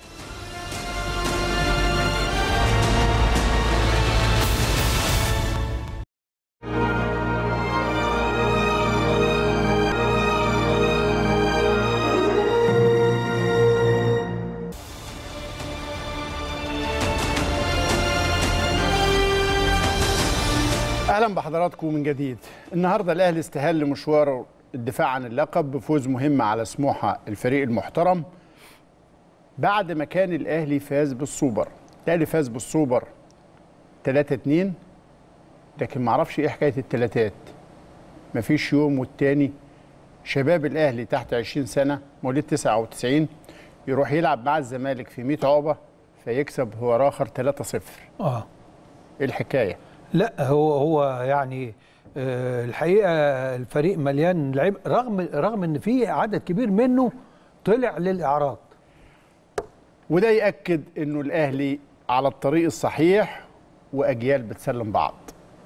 اهلا بحضراتكم من جديد النهارده الاهلي استهل مشوار الدفاع عن اللقب بفوز مهم على سموحه الفريق المحترم بعد ما كان الاهلي فاز بالسوبر الاهلي فاز بالسوبر 3 2 لكن ما اعرفش ايه حكايه الثلاثات مفيش يوم والتاني شباب الاهلي تحت 20 سنه مواليد 99 يروح يلعب مع الزمالك في 100 عقبه فيكسب هو راخر 3 0 اه ايه الحكايه لا هو هو يعني آه، الحقيقه الفريق مليان لعيب رغم رغم ان في عدد كبير منه طلع للاعراض وده يأكد انه الاهلي على الطريق الصحيح واجيال بتسلم بعض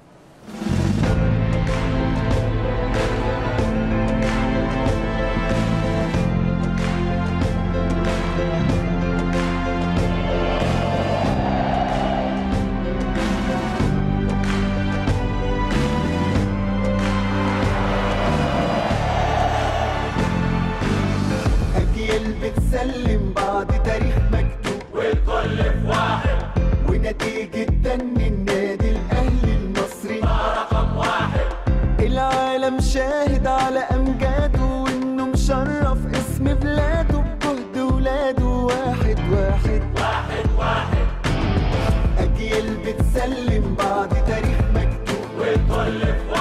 أجيال بتسلم بعض تاريخ مكتوب والكل في واحد ونتيجة دن النادي الأهلي المصري رقم واحد العالم شاهد على أمجاده وإنه مشرف اسم بلاده بجهد ولاده واحد واحد واحد واحد أجيال بتسلم بعض تاريخ مكتوب والكل في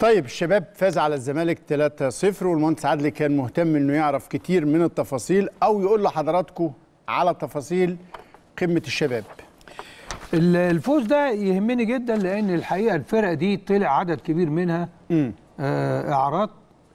طيب الشباب فاز على الزمالك 3-0 والمهندس عدلي كان مهتم انه يعرف كتير من التفاصيل او يقول لحضراتكم على تفاصيل قمه الشباب ال- الفوز ده يهمني جدا لان الحقيقه الفرقه دي طلع عدد كبير منها امم آه، اعراض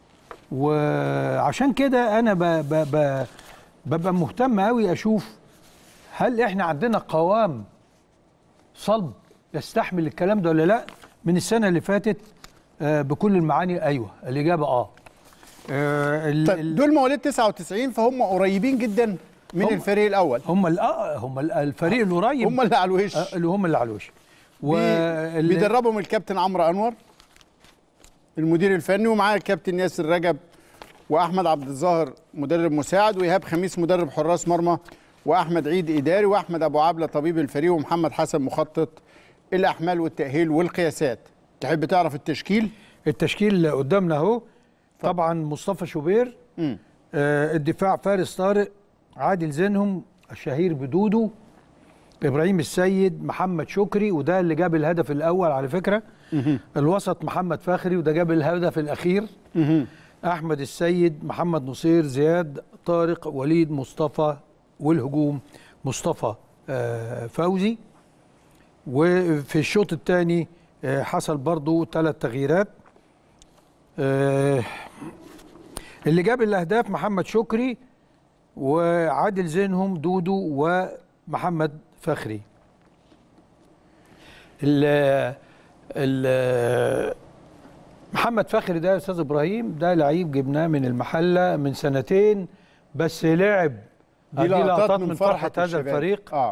وعشان كده انا ب ب ب ببقى مهتم قوي اشوف هل احنا عندنا قوام صلب يستحمل الكلام ده ولا لا من السنه اللي فاتت آه، بكل المعاني ايوه الاجابه اه, آه ال- طيب ال- دول مواليد 99 فهم قريبين جدا من هم- الفريق الاول هم ال- آه، هم ال- الفريق القريب هم اللي على الوش آه، اللي هم اللي على الوش بي- بيدربهم الكابتن عمرو انور المدير الفني ومعاه الكابتن ياسر رجب واحمد عبد الظاهر مدرب مساعد وايهاب خميس مدرب حراس مرمى واحمد عيد اداري واحمد ابو عبله طبيب الفريق ومحمد حسن مخطط الاحمال والتاهيل والقياسات تحب تعرف التشكيل التشكيل اللي قدامنا اهو طبعا مصطفى شوبير مم. آه الدفاع فارس طارق عادل زينهم الشهير بدودو ابراهيم السيد محمد شكري وده اللي جاب الهدف الاول على فكره الوسط محمد فخري وده جاب الهدف الاخير احمد السيد محمد نصير زياد طارق وليد مصطفى والهجوم مصطفى آه فوزي وفي الشوط الثاني حصل برضو ثلاث تغييرات آه، اللي جاب الاهداف محمد شكري وعادل زينهم دودو ومحمد فخري ال ال محمد فخري ده يا استاذ ابراهيم ده لعيب جبناه من المحله من سنتين بس لعب دي لقطات من فرحه هذا الشباب. الفريق اه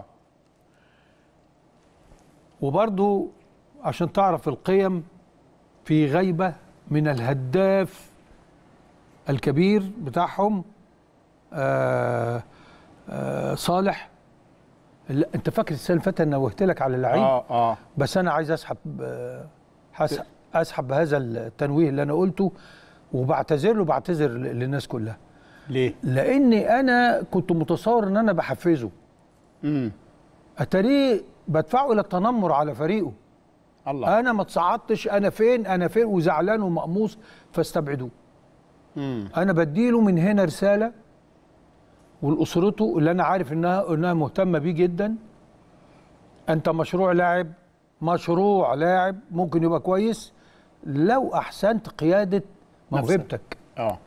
وبرضو عشان تعرف القيم في غيبة من الهداف الكبير بتاعهم آه آه صالح لا انت فاكر السنه اللي فاتت انا نوهت لك على اللعيب اه اه بس انا عايز اسحب آه هسحب اسحب بهذا التنويه اللي انا قلته وبعتذر له بعتذر ل- للناس كلها ليه؟ لاني انا كنت متصور ان انا بحفزه امم اتاريه بدفعه الى التنمر على فريقه الله انا ما اتصعدتش انا فين انا فين وزعلان ومقموص فاستبعدوه امم انا بديله من هنا رساله ولاسرته اللي انا عارف انها انها مهتمه بيه جدا انت مشروع لاعب مشروع لاعب ممكن يبقى كويس لو احسنت قياده موهبتك اه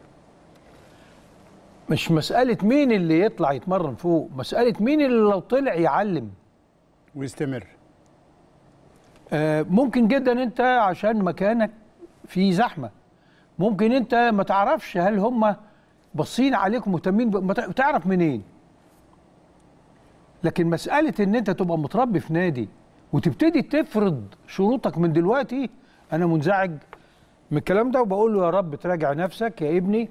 مش مساله مين اللي يطلع يتمرن فوق مساله مين اللي لو طلع يعلم ويستمر آه، ممكن جدا انت عشان مكانك في زحمه ممكن انت ما تعرفش هل هم باصين عليك ومهتمين ب- ما تع- تعرف منين لكن مساله ان انت تبقى متربي في نادي وتبتدي تفرض شروطك من دلوقتي انا منزعج من الكلام ده وبقول له يا رب تراجع نفسك يا ابني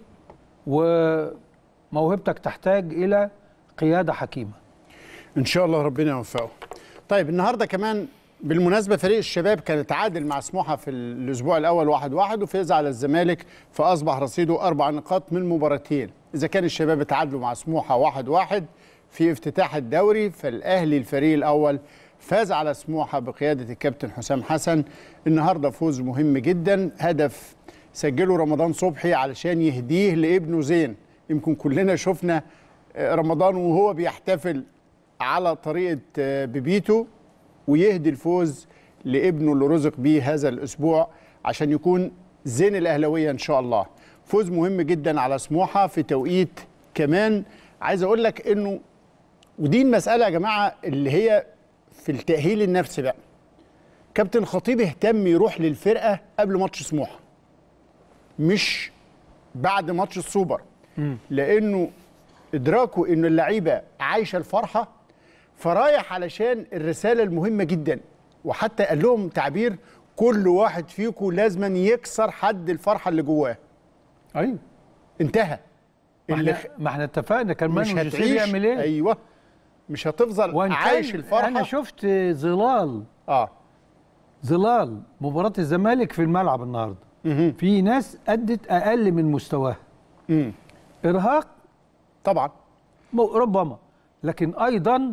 وموهبتك تحتاج الى قياده حكيمه ان شاء الله ربنا يوفقه طيب النهارده كمان بالمناسبه فريق الشباب كان اتعادل مع سموحه في الاسبوع الاول واحد واحد وفاز على الزمالك فاصبح رصيده اربع نقاط من مباراتين اذا كان الشباب اتعادلوا مع سموحه واحد واحد في افتتاح الدوري فالاهلي الفريق الاول فاز على سموحه بقياده الكابتن حسام حسن النهارده فوز مهم جدا هدف سجله رمضان صبحي علشان يهديه لابنه زين يمكن كلنا شفنا آه، رمضان وهو بيحتفل على طريقه آه، بيبيتو ويهدي الفوز لابنه اللي رزق بيه هذا الاسبوع عشان يكون زين الاهلاويه ان شاء الله فوز مهم جدا على سموحه في توقيت كمان عايز اقول لك انه ودي المساله يا جماعه اللي هي في التاهيل النفسي بقى كابتن خطيب اهتم يروح للفرقه قبل ماتش سموحه مش بعد ماتش السوبر لانه ادراكه ان اللعيبه عايشه الفرحه فرايح علشان الرساله المهمه جدا وحتى قال لهم تعبير كل واحد فيكم لازما يكسر حد الفرحه اللي جواه ايوه انتهى ما اللي احنا, ما احنا اتفقنا كان مش مانو جوزيه هتعيش يعمل ايه ايوه مش هتفضل وإن عايش كان الفرحه انا شفت ظلال اه ظلال مباراة الزمالك في الملعب النهارده مهم. في ناس أدت أقل من مستواها امم إرهاق طبعا م- ربما لكن أيضا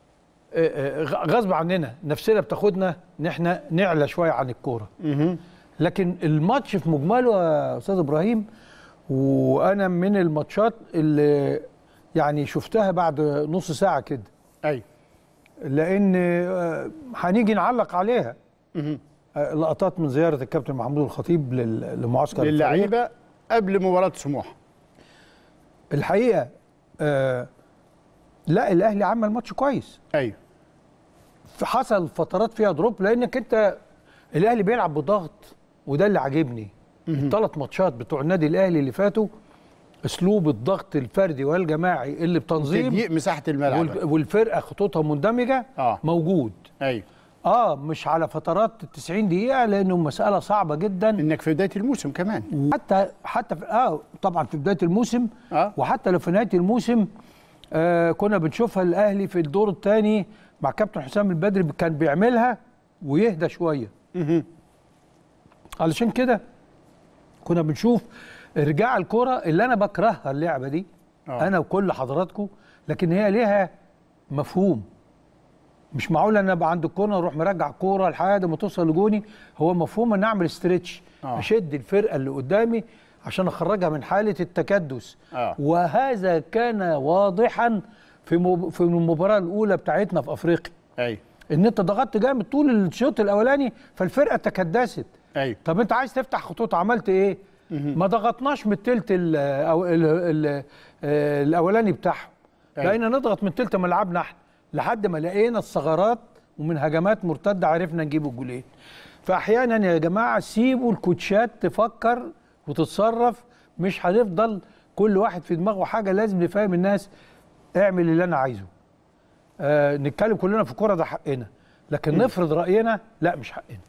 آه، آه، غ- غصب عننا نفسنا بتاخدنا ان احنا نعلى شويه عن الكوره مهم. لكن الماتش في مجمله يا استاذ ابراهيم وانا من الماتشات اللي يعني شفتها بعد نص ساعه كده ايوه لان آه، هنيجي نعلق عليها آه، لقطات من زياره الكابتن محمود الخطيب لل- لمعسكر الفريق. للعيبه قبل مباراه سموحه الحقيقه آه لا الاهلي عمل ماتش كويس ايوه في حصل فترات فيها دروب لانك انت الاهلي بيلعب بضغط وده اللي عاجبني الثلاث ماتشات بتوع النادي الاهلي اللي فاتوا اسلوب الضغط الفردي والجماعي اللي بتنظيم تضييق مساحه الملعب وال- والفرقه خطوطها مندمجه آه. موجود ايوه اه مش على فترات 90 دقيقه لانه مساله صعبه جدا انك في بدايه الموسم كمان حتى حتى في اه طبعا في بدايه الموسم آه. وحتى لو في نهايه الموسم آه كنا بنشوفها الاهلي في الدور الثاني مع كابتن حسام البدري كان بيعملها ويهدى شويه علشان كده كنا بنشوف ارجاع الكره اللي انا بكرهها اللعبه دي آه. انا وكل حضراتكم لكن هي ليها مفهوم مش معقول انا ابقى عند الكورنر اروح مرجع كوره لحد ما توصل لجوني هو مفهوم ان اعمل استرتش آه. اشد الفرقه اللي قدامي عشان اخرجها من حاله التكدس آه. وهذا كان واضحا في مب... في المباراه الاولى بتاعتنا في افريقيا ايوه ان انت ضغطت جامد طول الشوط الاولاني فالفرقه تكدست ايوه طب انت عايز تفتح خطوط عملت ايه ما ضغطناش من التلت ال أو ال ال الاولاني بتاعهم أيوة. بقينا نضغط من تلت ملعبنا احنا لحد ما لقينا الثغرات ومن هجمات مرتده عرفنا نجيب الجولين فاحيانا يا جماعه سيبوا الكوتشات تفكر وتتصرف مش هنفضل كل واحد في دماغه حاجه لازم نفهم الناس اعمل اللي انا عايزه آه نتكلم كلنا في كوره ده حقنا لكن نفرض راينا لا مش حقنا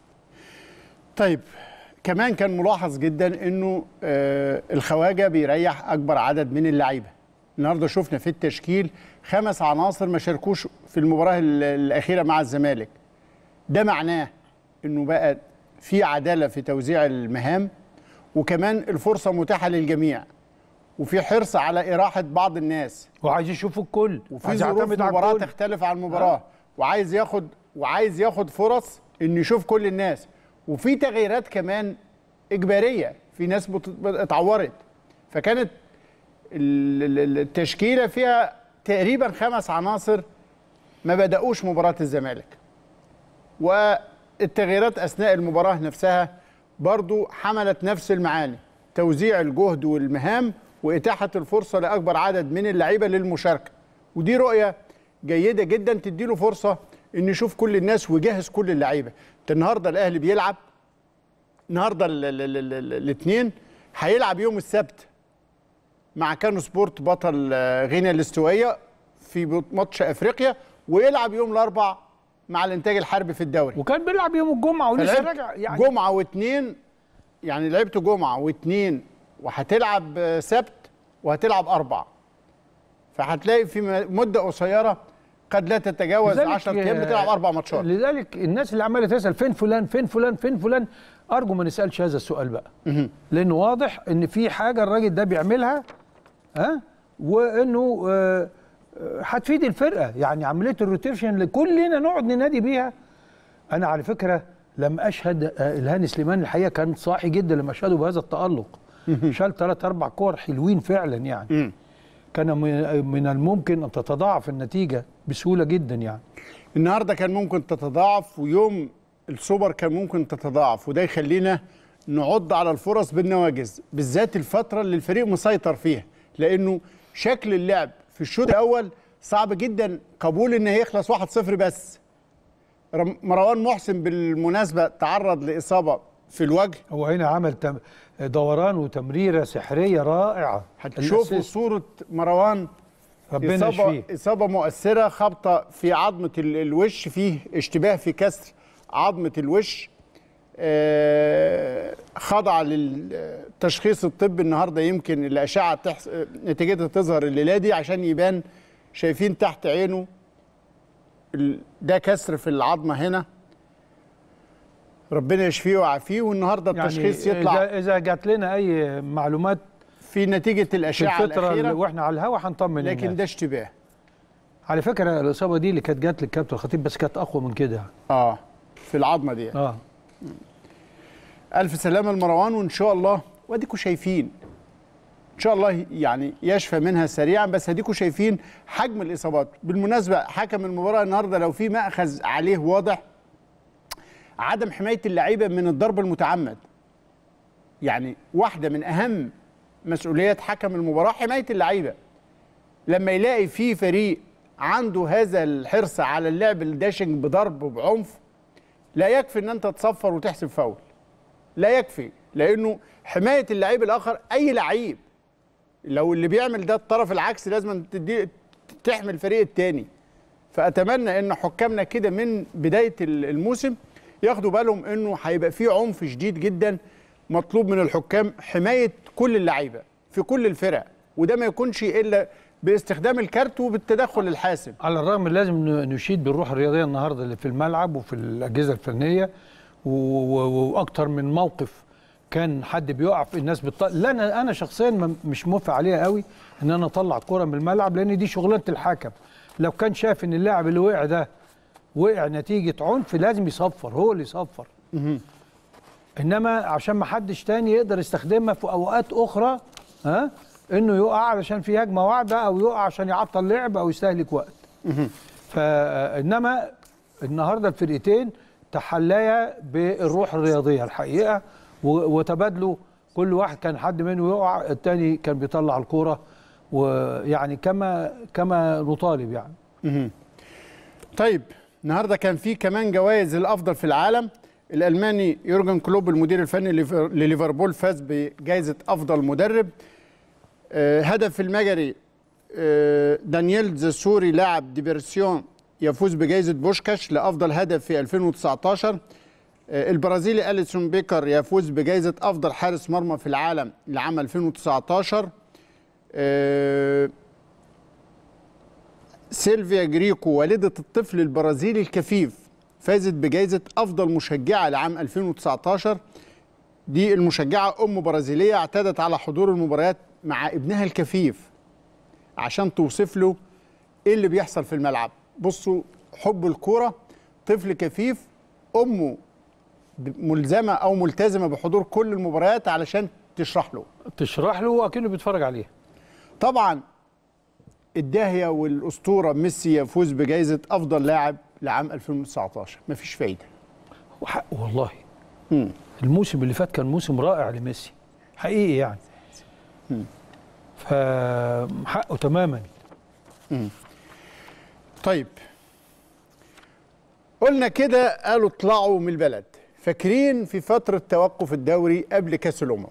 طيب كمان كان ملاحظ جدا انه آه الخواجه بيريح اكبر عدد من اللعيبه النهارده شفنا في التشكيل خمس عناصر ما شاركوش في المباراه ال- الاخيره مع الزمالك ده معناه انه بقى في عداله في توزيع المهام وكمان الفرصه متاحه للجميع وفي حرص على اراحه بعض الناس وعايز يشوف الكل وفي عايز ظروف يعتمد على مباراه الكل. تختلف عن المباراه وعايز ياخد وعايز ياخد فرص انه يشوف كل الناس وفي تغييرات كمان اجباريه في ناس بت- اتعورت فكانت ال- ال- ال- التشكيله فيها تقريبا خمس عناصر ما بداوش مباراه الزمالك والتغييرات اثناء المباراه نفسها برضو حملت نفس المعاني توزيع الجهد والمهام واتاحه الفرصه لاكبر عدد من اللعيبه للمشاركه ودي رؤيه جيده جدا تديله فرصه انه يشوف كل الناس ويجهز كل اللعيبه انت النهارده الاهلي بيلعب النهارده الاثنين هيلعب يوم السبت مع كانو سبورت بطل آه، غينيا الاستوائيه في بط- ماتش افريقيا ويلعب يوم الاربع مع الانتاج الحربي في الدوري وكان بيلعب يوم الجمعه ولسه فلعبت راجع يعني جمعه واثنين يعني لعبت جمعه واثنين وهتلعب آه، سبت وهتلعب اربع فهتلاقي في م- مده قصيره قد لا تتجاوز لذلك، 10 ايام بتلعب اربع ماتشات لذلك الناس اللي عماله تسال فين فلان فين فلان فين فلان ارجو ما نسالش هذا السؤال بقى لانه واضح ان في حاجه الراجل ده بيعملها ها وانه آه، آه، هتفيد الفرقه يعني عمليه الروتيشن اللي كلنا نقعد ننادي بيها انا على فكره لم اشهد آه، الهاني سليمان الحقيقه كان صاحي جدا لما اشهده بهذا التالق شال ثلاث اربع كور حلوين فعلا يعني كان من من الممكن ان تتضاعف النتيجه بسهوله جدا يعني النهارده كان ممكن تتضاعف ويوم السوبر كان ممكن تتضاعف وده يخلينا نعض على الفرص بالنواجز بالذات الفتره اللي الفريق مسيطر فيها لانه شكل اللعب في الشوط الاول صعب جدا قبول ان يخلص 1-0 بس رم- مروان محسن بالمناسبه تعرض لاصابه في الوجه هو هنا عمل تم دوران وتمريره سحريه رائعه هتشوفوا الأسيست. صوره مروان ربنا إصابة, يشفيه إصابة مؤثرة خبطة في عظمة ال- الوش فيه اشتباه في كسر عظمة الوش آه، خضع للتشخيص الطبي النهارده يمكن الأشعة تحس... نتيجتها تظهر الليلة دي عشان يبان شايفين تحت عينه ال- ده كسر في العظمة هنا ربنا يشفيه ويعافيه والنهارده التشخيص يعني يطلع اذا اذا جات لنا اي معلومات في نتيجة في الأشعة الفتره اللي الأخيرة واحنا على الهوا هنطمن لكن الناس. ده اشتباه على فكره الاصابه دي اللي كانت جات للكابتن الخطيب بس كانت اقوى من كده اه في العظمة دي اه الف سلامه لمروان وان شاء الله واديكم شايفين ان شاء الله يعني يشفى منها سريعا بس اديكم شايفين حجم الاصابات بالمناسبه حكم المباراه النهارده لو في ماخذ عليه واضح عدم حمايه اللعيبه من الضرب المتعمد يعني واحده من اهم مسؤوليات حكم المباراه حمايه اللعيبه لما يلاقي في فريق عنده هذا الحرص على اللعب الداشنج بضرب وبعنف لا يكفي ان انت تصفر وتحسب فاول لا يكفي لانه حمايه اللعيب الاخر اي لعيب لو اللي بيعمل ده الطرف العكسي لازم تدي تحمي الفريق الثاني فاتمنى ان حكامنا كده من بدايه الموسم ياخدوا بالهم انه هيبقى في عنف شديد جدا مطلوب من الحكام حمايه كل اللعيبه في كل الفرق وده ما يكونش الا باستخدام الكارت وبالتدخل الحاسم على الرغم من لازم ن- نشيد بالروح الرياضيه النهارده اللي في الملعب وفي الاجهزه الفنيه و- و- واكتر من موقف كان حد بيقع في الناس بتط... لا انا انا شخصيا ما- مش موافق عليها قوي ان انا اطلع كره من الملعب لان دي شغلانه الحكم لو كان شاف ان اللاعب اللي وقع ده وقع نتيجه عنف لازم يصفر هو اللي يصفر انما عشان ما حدش تاني يقدر يستخدمها في اوقات اخرى ها انه يقع علشان في هجمه واحده او يقع عشان يعطل لعب او يستهلك وقت فانما النهارده الفرقتين تحليا بالروح الرياضيه الحقيقه و- وتبادلوا كل واحد كان حد منه يقع التاني كان بيطلع الكوره ويعني كما كما نطالب يعني طيب النهارده كان في كمان جوائز الافضل في العالم الالماني يورجن كلوب المدير الفني ليفر- لليفربول فاز بجائزه افضل مدرب آه، هدف المجري آه، دانييل زاسوري لاعب ديبرسيون يفوز بجائزه بوشكاش لافضل هدف في 2019 آه، البرازيلي اليسون بيكر يفوز بجائزه افضل حارس مرمى في العالم لعام 2019 آه، سيلفيا جريكو والدة الطفل البرازيلي الكفيف فازت بجائزة أفضل مشجعة لعام 2019 دي المشجعة أم برازيلية اعتادت على حضور المباريات مع ابنها الكفيف عشان توصف له إيه اللي بيحصل في الملعب بصوا حب الكورة طفل كفيف أمه ملزمة أو ملتزمة بحضور كل المباريات علشان تشرح له تشرح له وكأنه بيتفرج عليه طبعا الداهيه والاسطوره ميسي يفوز بجائزه افضل لاعب لعام 2019 مفيش فايده وحق والله الموسم اللي فات كان موسم رائع لميسي حقيقي يعني فحقه تماما طيب قلنا كده قالوا اطلعوا من البلد فاكرين في فتره توقف الدوري قبل كاس الامم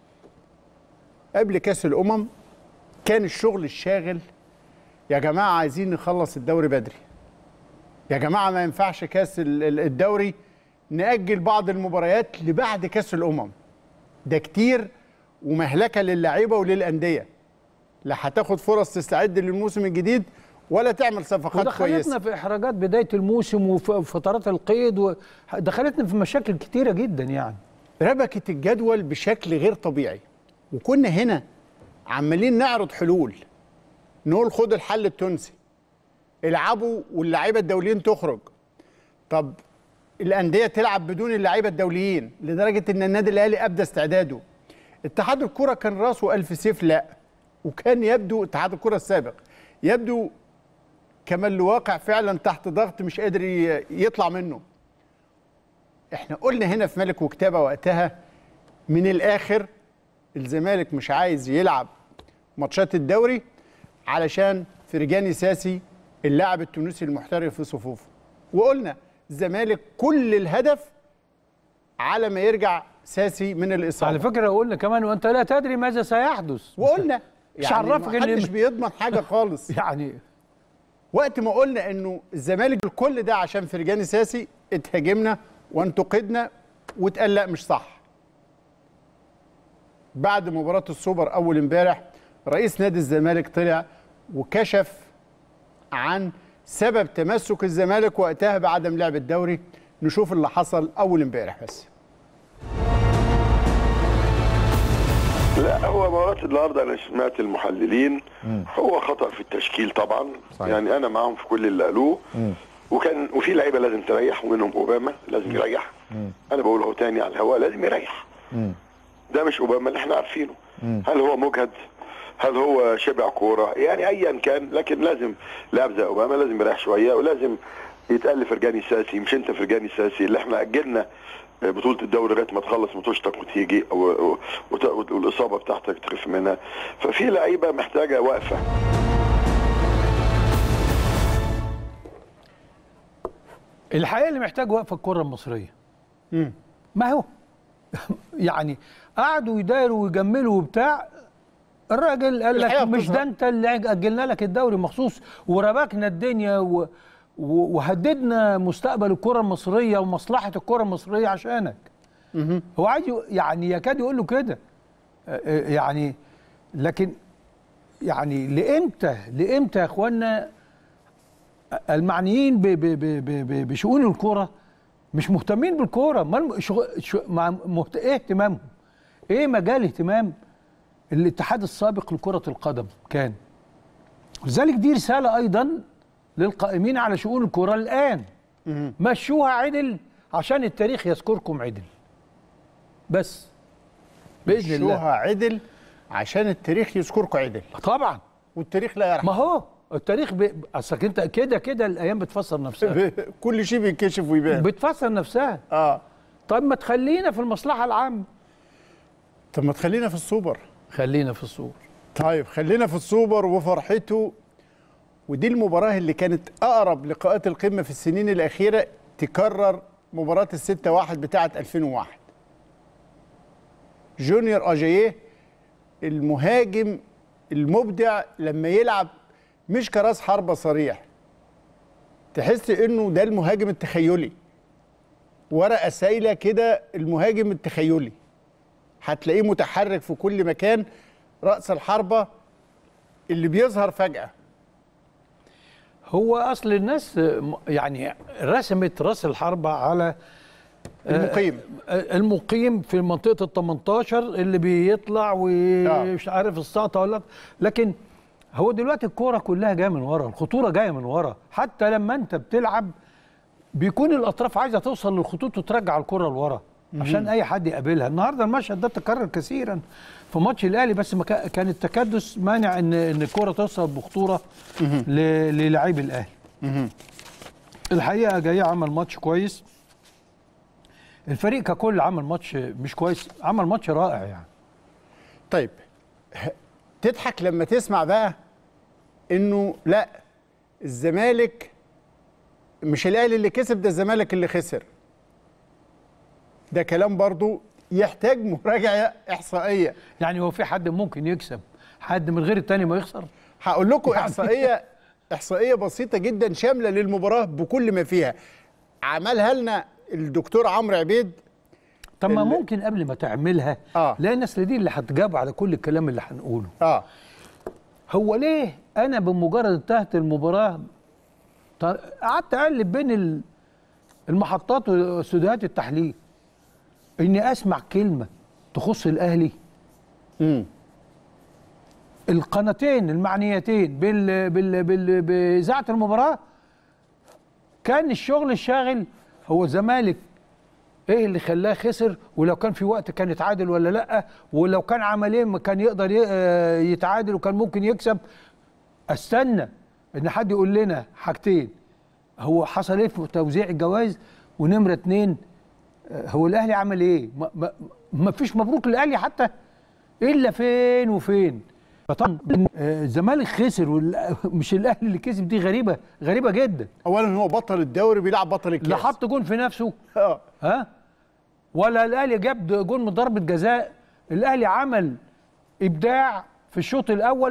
قبل كاس الامم كان الشغل الشاغل يا جماعه عايزين نخلص الدوري بدري يا جماعه ما ينفعش كاس ال- ال- الدوري نأجل بعض المباريات لبعد كاس الامم ده كتير ومهلكه للعيبه وللانديه لا هتاخد فرص تستعد للموسم الجديد ولا تعمل صفقات ودخلتنا كويسه في احراجات بدايه الموسم وفترات القيد ودخلتنا في مشاكل كتيره جدا يعني ربكت الجدول بشكل غير طبيعي وكنا هنا عمالين نعرض حلول نقول خد الحل التونسي العبوا واللعيبه الدوليين تخرج طب الانديه تلعب بدون اللعيبه الدوليين لدرجه ان النادي الاهلي ابدى استعداده اتحاد الكره كان راسه الف سيف لا وكان يبدو اتحاد الكره السابق يبدو كما اللي واقع فعلا تحت ضغط مش قادر ي- يطلع منه احنا قلنا هنا في ملك وكتابه وقتها من الاخر الزمالك مش عايز يلعب ماتشات الدوري علشان فرجاني ساسي اللاعب التونسي المحترف في صفوفه وقلنا الزمالك كل الهدف على ما يرجع ساسي من الاصابه على فكره قلنا كمان وانت لا تدري ماذا سيحدث وقلنا مش عرفك إن- محدش بيضمن حاجه خالص يعني وقت ما قلنا انه الزمالك كل ده عشان فرجاني ساسي اتهاجمنا وانتقدنا واتقال لا مش صح بعد مباراة السوبر أول امبارح رئيس نادي الزمالك طلع وكشف عن سبب تمسك الزمالك وقتها بعدم لعب الدوري نشوف اللي حصل أول امبارح بس لا هو مباراة النهارده انا سمعت المحللين هو خطأ في التشكيل طبعا صحيح. يعني انا معاهم في كل اللي قالوه وكان وفي لعيبه لازم تريح ومنهم اوباما لازم يريح انا بقول هو تاني على الهواء لازم يريح ده مش اوباما اللي احنا عارفينه هل هو مجهد هل هو شبع كوره يعني ايا كان لكن لازم لاعب زي اوباما لازم يريح شويه ولازم يتقل فرجاني ساسي مش انت فرجاني ساسي اللي احنا اجلنا بطولة الدوري لغاية ما تخلص ماتشتك وتيجي و- و- وت- والإصابة بتاعتك تخف منها ففي لعيبة محتاجة وقفة الحقيقه اللي محتاج وقفه الكره المصريه ما هو يعني قعدوا يداروا ويجملوا وبتاع الراجل قال لك الحقيقة مش بتظهر. ده انت اللي اجلنا لك الدوري مخصوص وربكنا الدنيا و و- وهددنا مستقبل الكره المصريه ومصلحه الكره المصريه عشانك هو عايز يق- يعني يكاد يقول له كده آه، آه، يعني لكن يعني لامتى لامتى يا اخوانا المعنيين ب- ب- ب- ب- ب- بشؤون الكرة مش مهتمين بالكرة امال شغ- شو- مع مهت... ايه اهتمامهم؟ ايه مجال اهتمام الاتحاد السابق لكرة القدم كان؟ لذلك دي رسالة ايضا للقائمين على شؤون الكرة الان مشوها عدل عشان التاريخ يذكركم عدل بس باذن الله شوها عدل عشان التاريخ يذكركم عدل طبعا والتاريخ لا يرحم ما هو التاريخ ب... اصلك انت كده كده الايام بتفسر نفسها كل شيء بينكشف ويبان بتفسر نفسها اه طب ما تخلينا في المصلحه العامه طب ما تخلينا في السوبر خلينا في الصور طيب خلينا في السوبر وفرحته ودي المباراة اللي كانت أقرب لقاءات القمة في السنين الأخيرة تكرر مباراة الستة واحد بتاعة 2001 جونيور أجاييه المهاجم المبدع لما يلعب مش كراس حربة صريح تحس إنه ده المهاجم التخيلي ورقة سايلة كده المهاجم التخيلي هتلاقيه متحرك في كل مكان رأس الحربة اللي بيظهر فجأة هو اصل الناس م- يعني رسمت راس الحربة على المقيم آه، المقيم في منطقه ال 18 اللي بيطلع ومش عارف السقطه ولا لكن هو دلوقتي الكوره كلها جايه من ورا الخطوره جايه من ورا حتى لما انت بتلعب بيكون الاطراف عايزه توصل للخطوط وترجع الكره لورا عشان اي حد يقابلها النهارده المشهد ده تكرر كثيرا في ماتش الاهلي بس ما كا- كان التكدس مانع ان ان الكره توصل بخطوره ل- للاعيب الاهلي الحقيقه جاي عمل ماتش كويس الفريق ككل عمل ماتش مش كويس عمل ماتش رائع يعني طيب ه- تضحك لما تسمع بقى انه لا الزمالك مش الاهلي اللي كسب ده الزمالك اللي خسر ده كلام برضو يحتاج مراجعه احصائيه يعني هو في حد ممكن يكسب حد من غير التاني ما يخسر هقول لكم احصائيه احصائيه بسيطه جدا شامله للمباراه بكل ما فيها عملها لنا الدكتور عمرو عبيد طب ما ال- ممكن قبل ما تعملها آه. لا الناس دي اللي هتجاوب على كل الكلام اللي هنقوله اه هو ليه انا بمجرد انتهت المباراه ط- قعدت اقلب بين ال- المحطات واستوديوهات التحليل اني اسمع كلمه تخص الاهلي امم القناتين المعنيتين بال بال بال باذاعه المباراه كان الشغل الشاغل هو الزمالك ايه اللي خلاه خسر ولو كان في وقت كان يتعادل ولا لا ولو كان عملين ما كان يقدر ي- آه، يتعادل وكان ممكن يكسب استنى ان حد يقول لنا حاجتين هو حصل ايه في توزيع الجوائز ونمره اتنين آه، هو الاهلي عمل ايه ما, ما, ما فيش مبروك للاهلي حتى الا فين وفين فطبعا آه، الزمالك خسر وال- مش الاهلي اللي كسب دي غريبه غريبه جدا اولا هو بطل الدوري بيلعب بطل الكاس لا حط جون في نفسه اه ها ولا الاهلي جاب جون من ضربه جزاء الاهلي عمل ابداع في الشوط الاول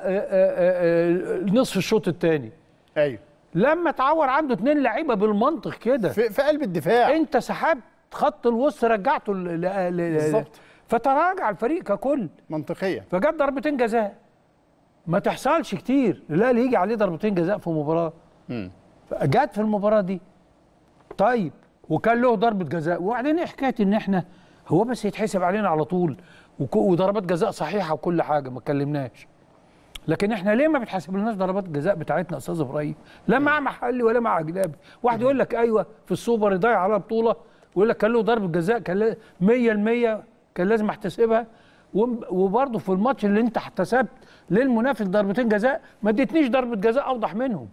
ونصف الشوط الثاني ايوه لما اتعور عنده اتنين لعيبه بالمنطق كده في, في قلب الدفاع انت سحبت خط الوسط رجعته ل- ل- ل- بالظبط. فتراجع الفريق ككل منطقيا فجت ضربتين جزاء ما تحصلش كتير الاهلي يجي عليه ضربتين جزاء في مباراه جت في المباراه دي طيب وكان له ضربه جزاء وبعدين ايه حكايه ان احنا هو بس يتحسب علينا على طول وك- وضربات جزاء صحيحه وكل حاجه ما اتكلمناش لكن احنا ليه ما بتحسب لناش ضربات الجزاء بتاعتنا يا استاذ ابراهيم لا مع محلي ولا مع اجنبي واحد يقول لك ايوه في السوبر يضيع على بطوله ويقول لك كان له ضربه جزاء كان لا- 100% كان لازم احتسبها وم- وبرضه في الماتش اللي انت احتسبت للمنافس ضربتين جزاء ما اديتنيش ضربه جزاء اوضح منهم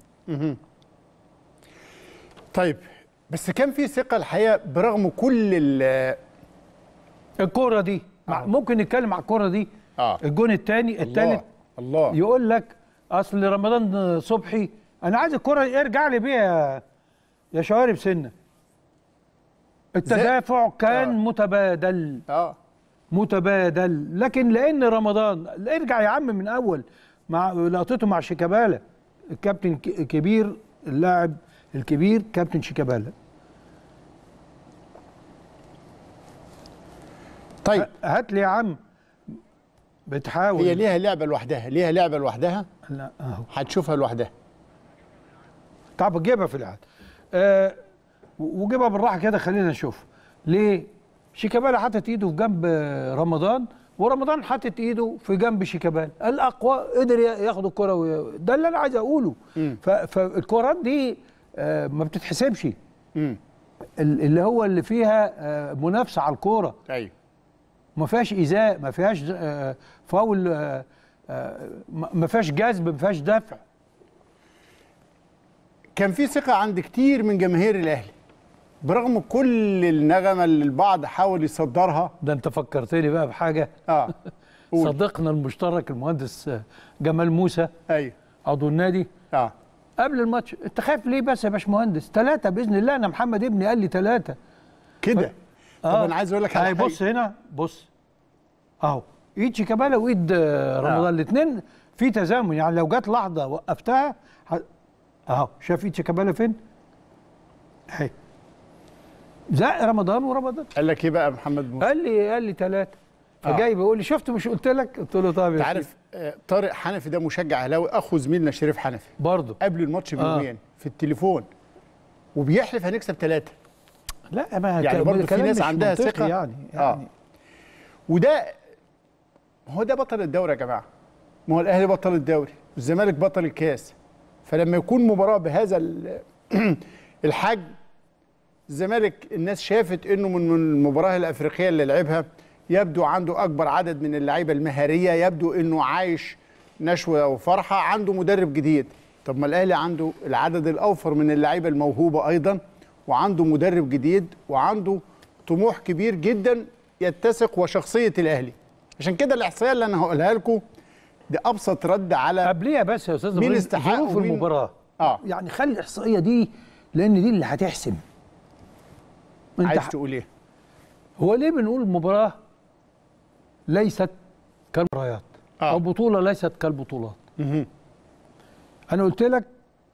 طيب بس كان في ثقه الحقيقه برغم كل ال- الكوره دي مع- ممكن نتكلم على الكوره دي آه. الجون الثاني الثالث الله الله يقول لك اصل رمضان صبحي انا عايز الكره ارجع لي بيها يا- يا شوارب سنه التدافع كان آه. متبادل اه متبادل لكن لان رمضان ارجع يا عم من اول مع لقطته مع شيكابالا الكابتن ك- كبير اللاعب الكبير كابتن شيكابالا طيب هات لي يا عم بتحاول هي ليها لعبه لوحدها ليها لعبه لوحدها لا اهو هتشوفها لوحدها طب جيبها في العاد آه و- وجيبها بالراحه كده خلينا نشوف ليه شيكابالا حاطط ايده في جنب آه، رمضان ورمضان حاطط ايده في جنب شيكابالا الاقوى قدر ي- ياخد الكره وي- ده اللي انا عايز اقوله ف- فالكرات دي آه ما بتتحسبش امم ال- اللي هو اللي فيها آه منافسه على الكوره ايوه ما فيهاش ايذاء ما فيهاش آه فاول آه آه ما ما فيهاش جذب ما فيهاش دفع كان في ثقه عند كتير من جماهير الاهلي برغم كل النغمه اللي البعض حاول يصدرها ده انت فكرتني بقى بحاجه اه قول. صديقنا المشترك المهندس آه، جمال موسى ايوه عضو النادي اه قبل الماتش انت خايف ليه بس يا باشمهندس ثلاثه باذن الله انا محمد ابني قال لي ثلاثه كده طب انا عايز اقول لك على هاي حاجه بص هنا بص اهو ايد شيكابالا وايد آه، رمضان الاثنين في تزامن يعني لو جت لحظه وقفتها ه- اهو شايف ايد شيكابالا فين؟ اهي زق رمضان ورمضان قال لك ايه بقى محمد موسى قال لي قال لي ثلاثه فجاي بيقول لي شفت مش قلت لك؟ قلت له طب انت عارف آه، طارق حنفي ده مشجع اهلاوي اخو زميلنا شريف حنفي برضه قبل الماتش بيومين في التليفون وبيحلف هنكسب ثلاثه لا ما يعني كان- برضه في كلام ناس مش عندها منطقي ثقة. يعني, آه. يعني وده هو ده بطل الدوري يا جماعه ما هو الاهلي بطل الدوري والزمالك بطل الكاس فلما يكون مباراه بهذا ال- الحجم الزمالك الناس شافت انه من من المباراه الافريقيه اللي لعبها يبدو عنده اكبر عدد من اللعيبه المهاريه يبدو انه عايش نشوه وفرحه عنده مدرب جديد طب ما الاهلي عنده العدد الاوفر من اللعيبه الموهوبه ايضا وعنده مدرب جديد وعنده طموح كبير جدا يتسق وشخصيه الاهلي عشان كده الاحصائيه اللي انا هقولها لكم ده ابسط رد على قبليها بس يا استاذ مين إبراهيم، استحق ظروف ومين- المباراه اه يعني خلي الاحصائيه دي لان دي اللي هتحسم انت عايز ح- تقول ايه هو ليه بنقول المباراه ليست كالمباريات آه. او بطوله ليست كالبطولات مهم. انا قلت لك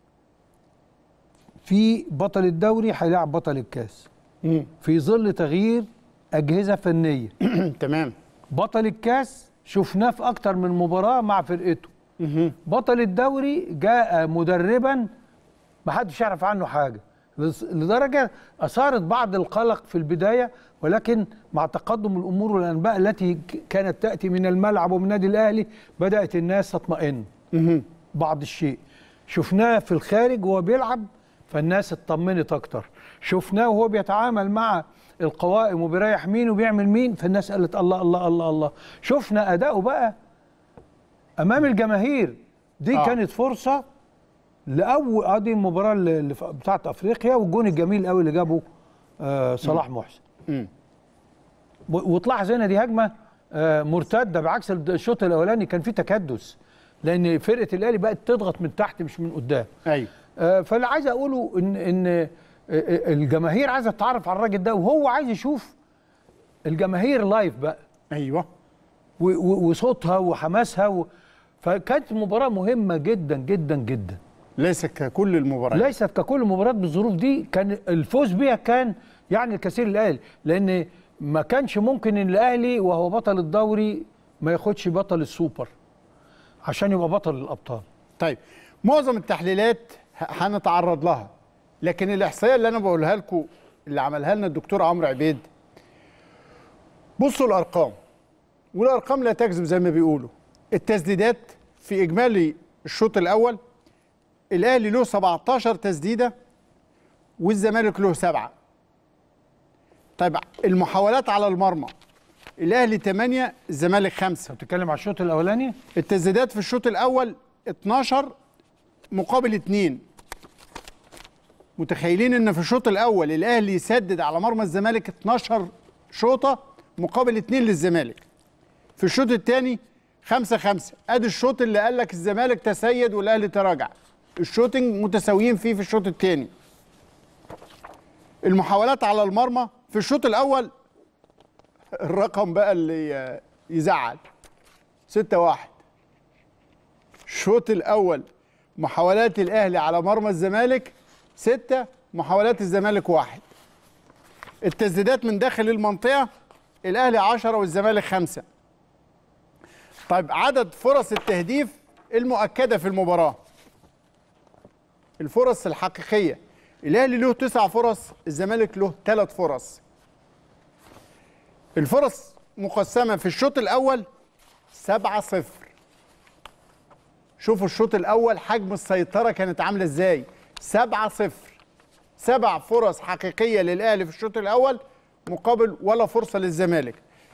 في بطل الدوري هيلاعب بطل الكاس مم. في ظل تغيير اجهزه فنيه تمام بطل الكاس شفناه في اكتر من مباراه مع فرقته مهم. بطل الدوري جاء مدربا ما حدش يعرف عنه حاجه لس- لدرجه اثارت بعض القلق في البدايه ولكن مع تقدم الامور والانباء التي ك- كانت تاتي من الملعب ومن النادي الاهلي بدات الناس تطمئن مهم. بعض الشيء شفناه في الخارج وهو بيلعب فالناس اطمنت اكتر شفناه وهو بيتعامل مع القوائم وبيريح مين وبيعمل مين فالناس قالت الله الله الله الله شفنا اداؤه بقى امام الجماهير دي آه. آه. كانت فرصه لاول اه دي المباراه اللي اللي ف- بتاعت افريقيا والجون الجميل قوي اللي جابه آه صلاح محسن مم. و- وتلاحظ هنا دي هجمه آه، مرتده بعكس الشوط الاولاني كان في تكدس لان فرقه الاهلي بقت تضغط من تحت مش من قدام ايوه آه، فاللي عايز اقوله ان ان آه، آه، الجماهير عايزه تتعرف على الراجل ده وهو عايز يشوف الجماهير لايف بقى ايوه و- و- وصوتها وحماسها و... فكانت مباراه مهمه جدا جدا جدا ليس ككل المباريات ليست ككل مباراه بالظروف دي كان الفوز بيها كان يعني الكثير الاهلي لان ما كانش ممكن ان الاهلي وهو بطل الدوري ما ياخدش بطل السوبر عشان يبقى بطل الابطال طيب معظم التحليلات ه- هنتعرض لها لكن الاحصائيه اللي انا بقولها لكم اللي عملها لنا الدكتور عمرو عبيد بصوا الارقام والارقام لا تكذب زي ما بيقولوا التسديدات في اجمالي الشوط الاول الاهلي له 17 تسديده والزمالك له سبعه طيب المحاولات على المرمى الاهلي 8 الزمالك 5 بتتكلم على الشوط الاولاني التسديدات في الشوط الاول 12 مقابل 2 متخيلين ان في الشوط الاول الاهلي يسدد على مرمى الزمالك 12 شوطه مقابل 2 للزمالك في الشوط الثاني 5 5 ادي الشوط اللي قال لك الزمالك تسيد والاهلي تراجع الشوتنج متساويين فيه في الشوط الثاني المحاولات على المرمى في الشوط الاول الرقم بقى اللي يزعل 6 1 الشوط الاول محاولات الاهلي على مرمى الزمالك 6 محاولات الزمالك واحد التسديدات من داخل المنطقه الاهلي 10 والزمالك 5 طيب عدد فرص التهديف المؤكده في المباراه الفرص الحقيقيه الاهلي له تسع فرص الزمالك له ثلاث فرص الفرص مقسمه في الشوط الاول 7 0 شوفوا الشوط الاول حجم السيطره كانت عامله ازاي 7 0 سبع فرص حقيقيه للاهلي في الشوط الاول مقابل ولا فرصه للزمالك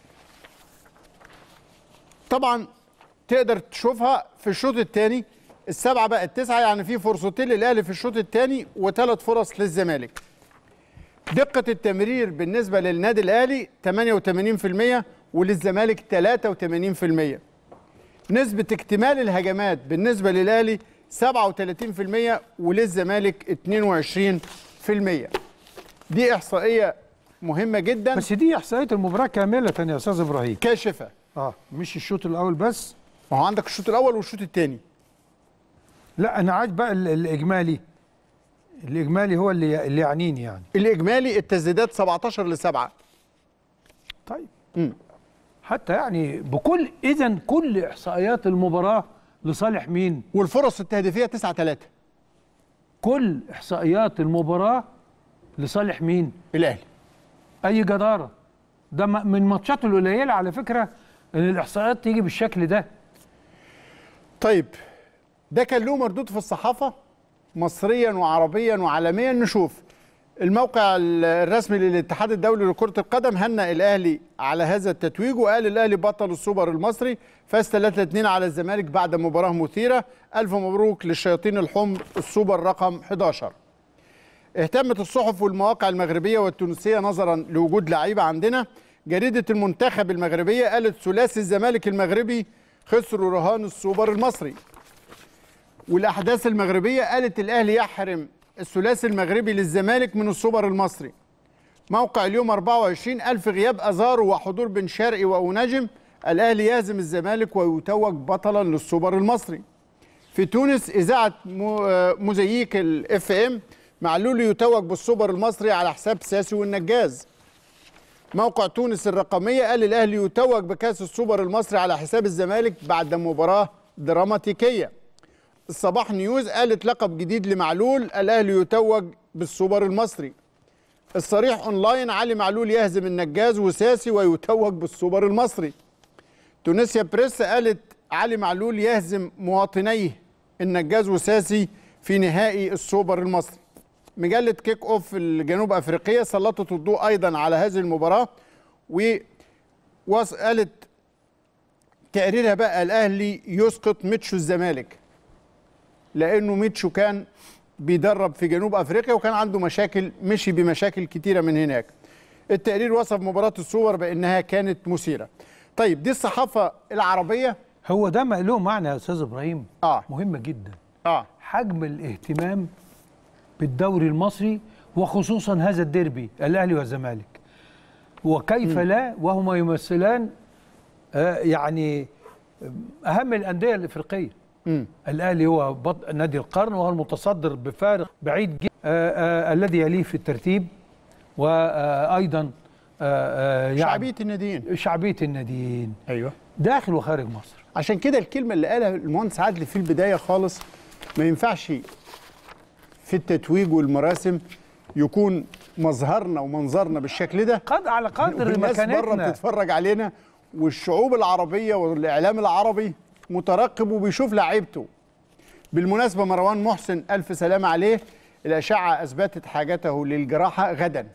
طبعا تقدر تشوفها في الشوط الثاني السبعه بقت تسعه يعني في فرصتين للاهلي في الشوط الثاني وثلاث فرص للزمالك دقه التمرير بالنسبه للنادي الاهلي 88% وللزمالك 83% نسبه اكتمال الهجمات بالنسبه للاهلي 37% وللزمالك 22% دي احصائيه مهمه جدا بس دي احصائيه المباراه كامله يا استاذ ابراهيم كاشفه اه مش الشوط الاول بس ما هو عندك الشوط الاول والشوط الثاني لا انا عايز بقى ال- الاجمالي الاجمالي هو اللي اللي يعنيني يعني الاجمالي التسديدات 17 ل 7 طيب مم. حتى يعني بكل اذا كل احصائيات المباراه لصالح مين والفرص التهديفيه 9 3 كل احصائيات المباراه لصالح مين الاهلي اي جداره ده م- من ماتشاته القليله على فكره ان الاحصائيات تيجي بالشكل ده طيب ده كان له مردود في الصحافه مصريا وعربيا وعالميا نشوف الموقع ال- الرسمي للاتحاد الدولي لكرة القدم هنأ الأهلي على هذا التتويج وقال الأهلي بطل السوبر المصري فاز 3-2 على الزمالك بعد مباراة مثيرة ألف مبروك للشياطين الحمر السوبر رقم 11 اهتمت الصحف والمواقع المغربية والتونسية نظرا لوجود لعيبة عندنا جريدة المنتخب المغربية قالت ثلاثي الزمالك المغربي خسروا رهان السوبر المصري والاحداث المغربيه قالت الاهلي يحرم الثلاثي المغربي للزمالك من السوبر المصري موقع اليوم 24 ألف غياب أزارو وحضور بن شرقي وأونجم الأهلي يهزم الزمالك ويتوج بطلا للسوبر المصري في تونس إذاعة مو- آه، موزاييك الاف ام معلول يتوج بالسوبر المصري على حساب ساسي والنجاز موقع تونس الرقمية قال الأهلي يتوج بكأس السوبر المصري على حساب الزمالك بعد مباراة دراماتيكية الصباح نيوز قالت لقب جديد لمعلول الأهلي يتوج بالسوبر المصري الصريح اونلاين علي معلول يهزم النجاز وساسي ويتوج بالسوبر المصري تونسيا بريس قالت علي معلول يهزم مواطنيه النجاز وساسي في نهائي السوبر المصري مجلة كيك اوف الجنوب افريقية سلطت الضوء ايضا على هذه المباراة وقالت تقريرها بقى الاهلي يسقط ميتشو الزمالك لانه ميتشو كان بيدرب في جنوب افريقيا وكان عنده مشاكل مشي بمشاكل كتيره من هناك التقرير وصف مباراه السوبر بانها كانت مثيره طيب دي الصحافه العربيه هو ده ما له معنى يا استاذ ابراهيم اه مهم جدا اه حجم الاهتمام بالدوري المصري وخصوصا هذا الديربي الاهلي والزمالك وكيف لا وهما يمثلان آه، يعني اهم الانديه الافريقيه مم. الاهلي هو بط... نادي القرن وهو المتصدر بفارق بعيد جدا آه، آه، الذي يليه في الترتيب وايضا يعني شعبيه الناديين شعبيه الناديين ايوه داخل وخارج مصر عشان كده الكلمه اللي قالها المهندس عادل في البدايه خالص ما ينفعش في التتويج والمراسم يكون مظهرنا ومنظرنا بالشكل ده قد على قدر والناس بره مكانتنا بتتفرج علينا والشعوب العربيه والاعلام العربي مترقب وبيشوف لعيبته بالمناسبه مروان محسن الف سلامه عليه الاشعه اثبتت حاجته للجراحه غدا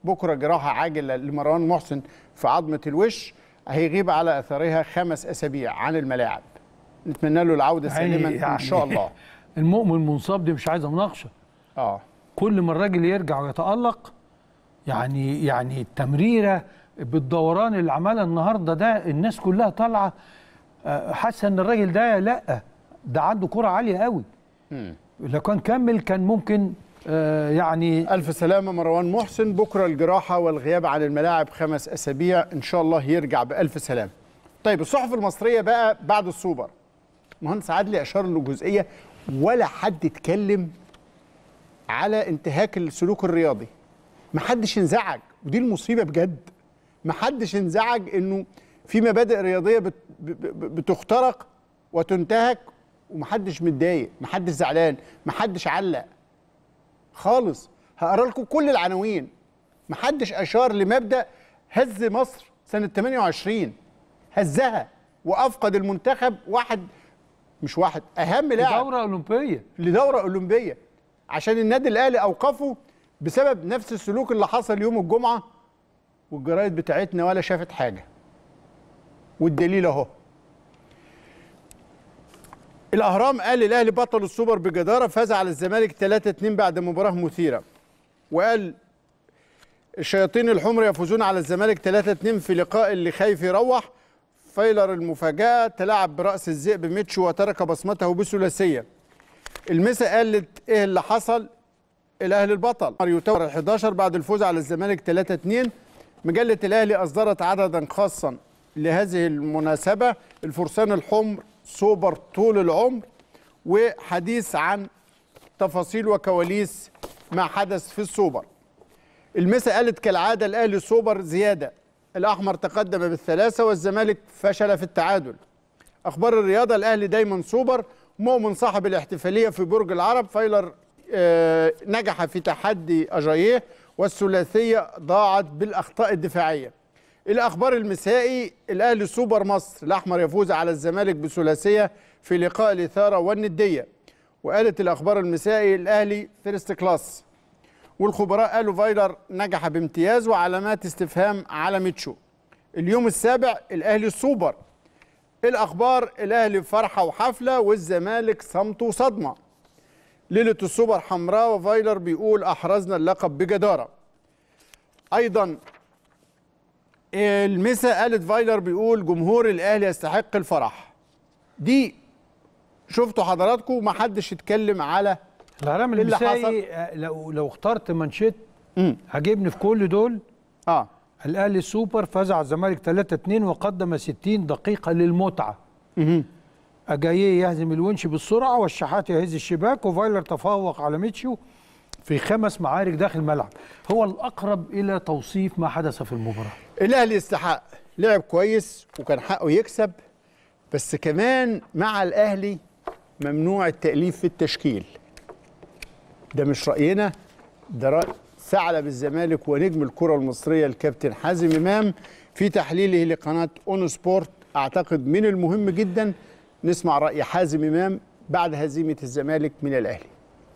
بكره جراحه عاجله لمروان محسن في عظمه الوش هيغيب على اثرها خمس اسابيع عن الملاعب نتمنى له العوده سالما ان شاء الله المؤمن المنصاب دي مش عايزه مناقشه اه كل ما الراجل يرجع ويتألق يعني يعني التمريره بالدوران اللي عملها النهارده ده الناس كلها طالعه آه، حاسه ان الراجل ده لا ده عنده كرة عاليه قوي لو كان كمل كان ممكن آه، يعني الف سلامه مروان محسن بكره الجراحه والغياب عن الملاعب خمس اسابيع ان شاء الله يرجع بالف سلامه طيب الصحف المصريه بقى بعد السوبر مهندس عدلي اشار لجزئيه ولا حد اتكلم على انتهاك السلوك الرياضي محدش انزعج ودي المصيبه بجد محدش انزعج انه في مبادئ رياضيه بت ب- ب- بتخترق وتنتهك ومحدش متضايق محدش زعلان محدش علق خالص هقرا لكم كل العناوين محدش اشار لمبدا هز مصر سنه 28 هزها وافقد المنتخب واحد مش واحد اهم لاعب دوره اولمبيه لدوره اولمبيه عشان النادي الاهلي اوقفه بسبب نفس السلوك اللي حصل يوم الجمعه والجرايد بتاعتنا ولا شافت حاجه والدليل اهو الاهرام قال الاهلي بطل السوبر بجداره فاز على الزمالك 3-2 بعد مباراه مثيره وقال الشياطين الحمر يفوزون على الزمالك 3-2 في لقاء اللي خايف يروح فايلر المفاجاه تلاعب براس الذئب ميتشو وترك بصمته بثلاثيه المسا قالت ايه اللي حصل الاهلي البطل ماريو تاور ال 11 بعد الفوز على الزمالك 3 2 مجله الاهلي اصدرت عددا خاصا لهذه المناسبه الفرسان الحمر سوبر طول العمر وحديث عن تفاصيل وكواليس ما حدث في السوبر المسا قالت كالعاده الاهلي سوبر زياده الاحمر تقدم بالثلاثه والزمالك فشل في التعادل اخبار الرياضه الاهلي دايما سوبر مؤمن صاحب الاحتفاليه في برج العرب فايلر آه، نجح في تحدي اجاييه والثلاثيه ضاعت بالاخطاء الدفاعيه الاخبار المسائي الاهلي سوبر مصر الاحمر يفوز على الزمالك بثلاثيه في لقاء الاثاره والنديه وقالت الاخبار المسائي الاهلي فيرست كلاس والخبراء قالوا فايلر نجح بامتياز وعلامات استفهام على ميتشو اليوم السابع الاهلي سوبر الاخبار الاهلي فرحه وحفله والزمالك صمت وصدمه ليله السوبر حمراء وفايلر بيقول احرزنا اللقب بجداره ايضا المسا قالت فايلر بيقول جمهور الاهلي يستحق الفرح دي شفتوا حضراتكم ما حدش اتكلم على الاعلام إيه اللي المسائي آه، لو لو اخترت منشيت هجيبني في كل دول اه الاهلي السوبر فاز على الزمالك 3 2 وقدم 60 دقيقه للمتعه اجاييه يهزم الونش بالسرعه والشحات يهز الشباك وفايلر تفوق على ميتشو في خمس معارك داخل الملعب هو الاقرب الى توصيف ما حدث في المباراه الاهلي يستحق لعب كويس وكان حقه يكسب بس كمان مع الاهلي ممنوع التاليف في التشكيل ده مش راينا ده راي ثعلب الزمالك ونجم الكره المصريه الكابتن حازم امام في تحليله لقناه اون سبورت اعتقد من المهم جدا نسمع راي حازم امام بعد هزيمه الزمالك من الاهلي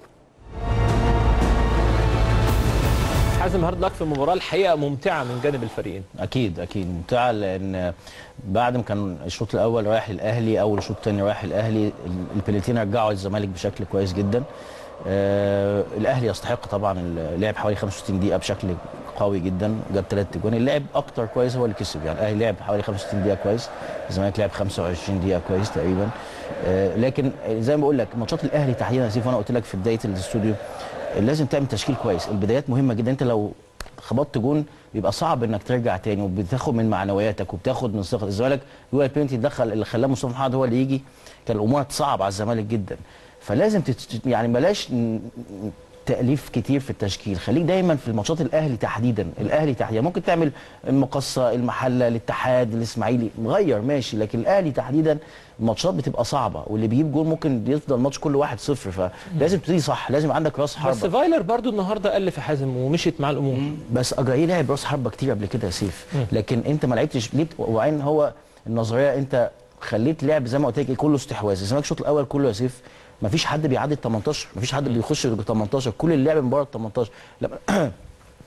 حازم هارد لك في المباراه الحقيقه ممتعه من جانب الفريقين اكيد اكيد ممتعه لان بعد ما كان الشوط الاول رايح للاهلي اول الشوط الثاني رايح للاهلي البلاتين رجعوا الزمالك بشكل كويس جدا آه الاهلي يستحق طبعا لعب حوالي 65 دقيقه بشكل قوي جدا جاب ثلاث اجوان اللي لعب اكتر كويس هو اللي كسب يعني الاهلي لعب حوالي 65 دقيقه كويس الزمالك لعب 25 دقيقه كويس تقريبا آه لكن زي ما بقول لك ماتشات الاهلي تحديدا يا سيف وانا قلت لك في بدايه الاستوديو لازم تعمل تشكيل كويس البدايات مهمه جدا انت لو خبطت جون بيبقى صعب انك ترجع تاني وبتاخد من معنوياتك وبتاخد من ثقه الزمالك جوه البينتي دخل اللي خلاه مصطفى محمد هو اللي يجي كان الامور تصعب على الزمالك جدا فلازم تت... يعني بلاش ن- تاليف كتير في التشكيل خليك دايما في الماتشات الاهلي تحديدا الاهلي تحديدا ممكن تعمل المقصه المحله الاتحاد الاسماعيلي مغير ماشي لكن الاهلي تحديدا الماتشات بتبقى صعبه واللي بيجيب جول ممكن يفضل الماتش كله واحد صفر فلازم تبتدي صح لازم عندك راس حربه بس فايلر برضو النهارده قل في حازم ومشيت مع الامور بس اجاييه لعب راس حربه كتير قبل كده يا سيف لكن انت ما لعبتش ليه وبعدين هو النظريه انت خليت لعب زي ما قلت لك إيه، كله استحواذ الزمالك الشوط الاول كله يا سيف ما فيش حد بيعدي ال 18 ما فيش حد بيخش ال 18 كل اللعب من بره ال 18 لما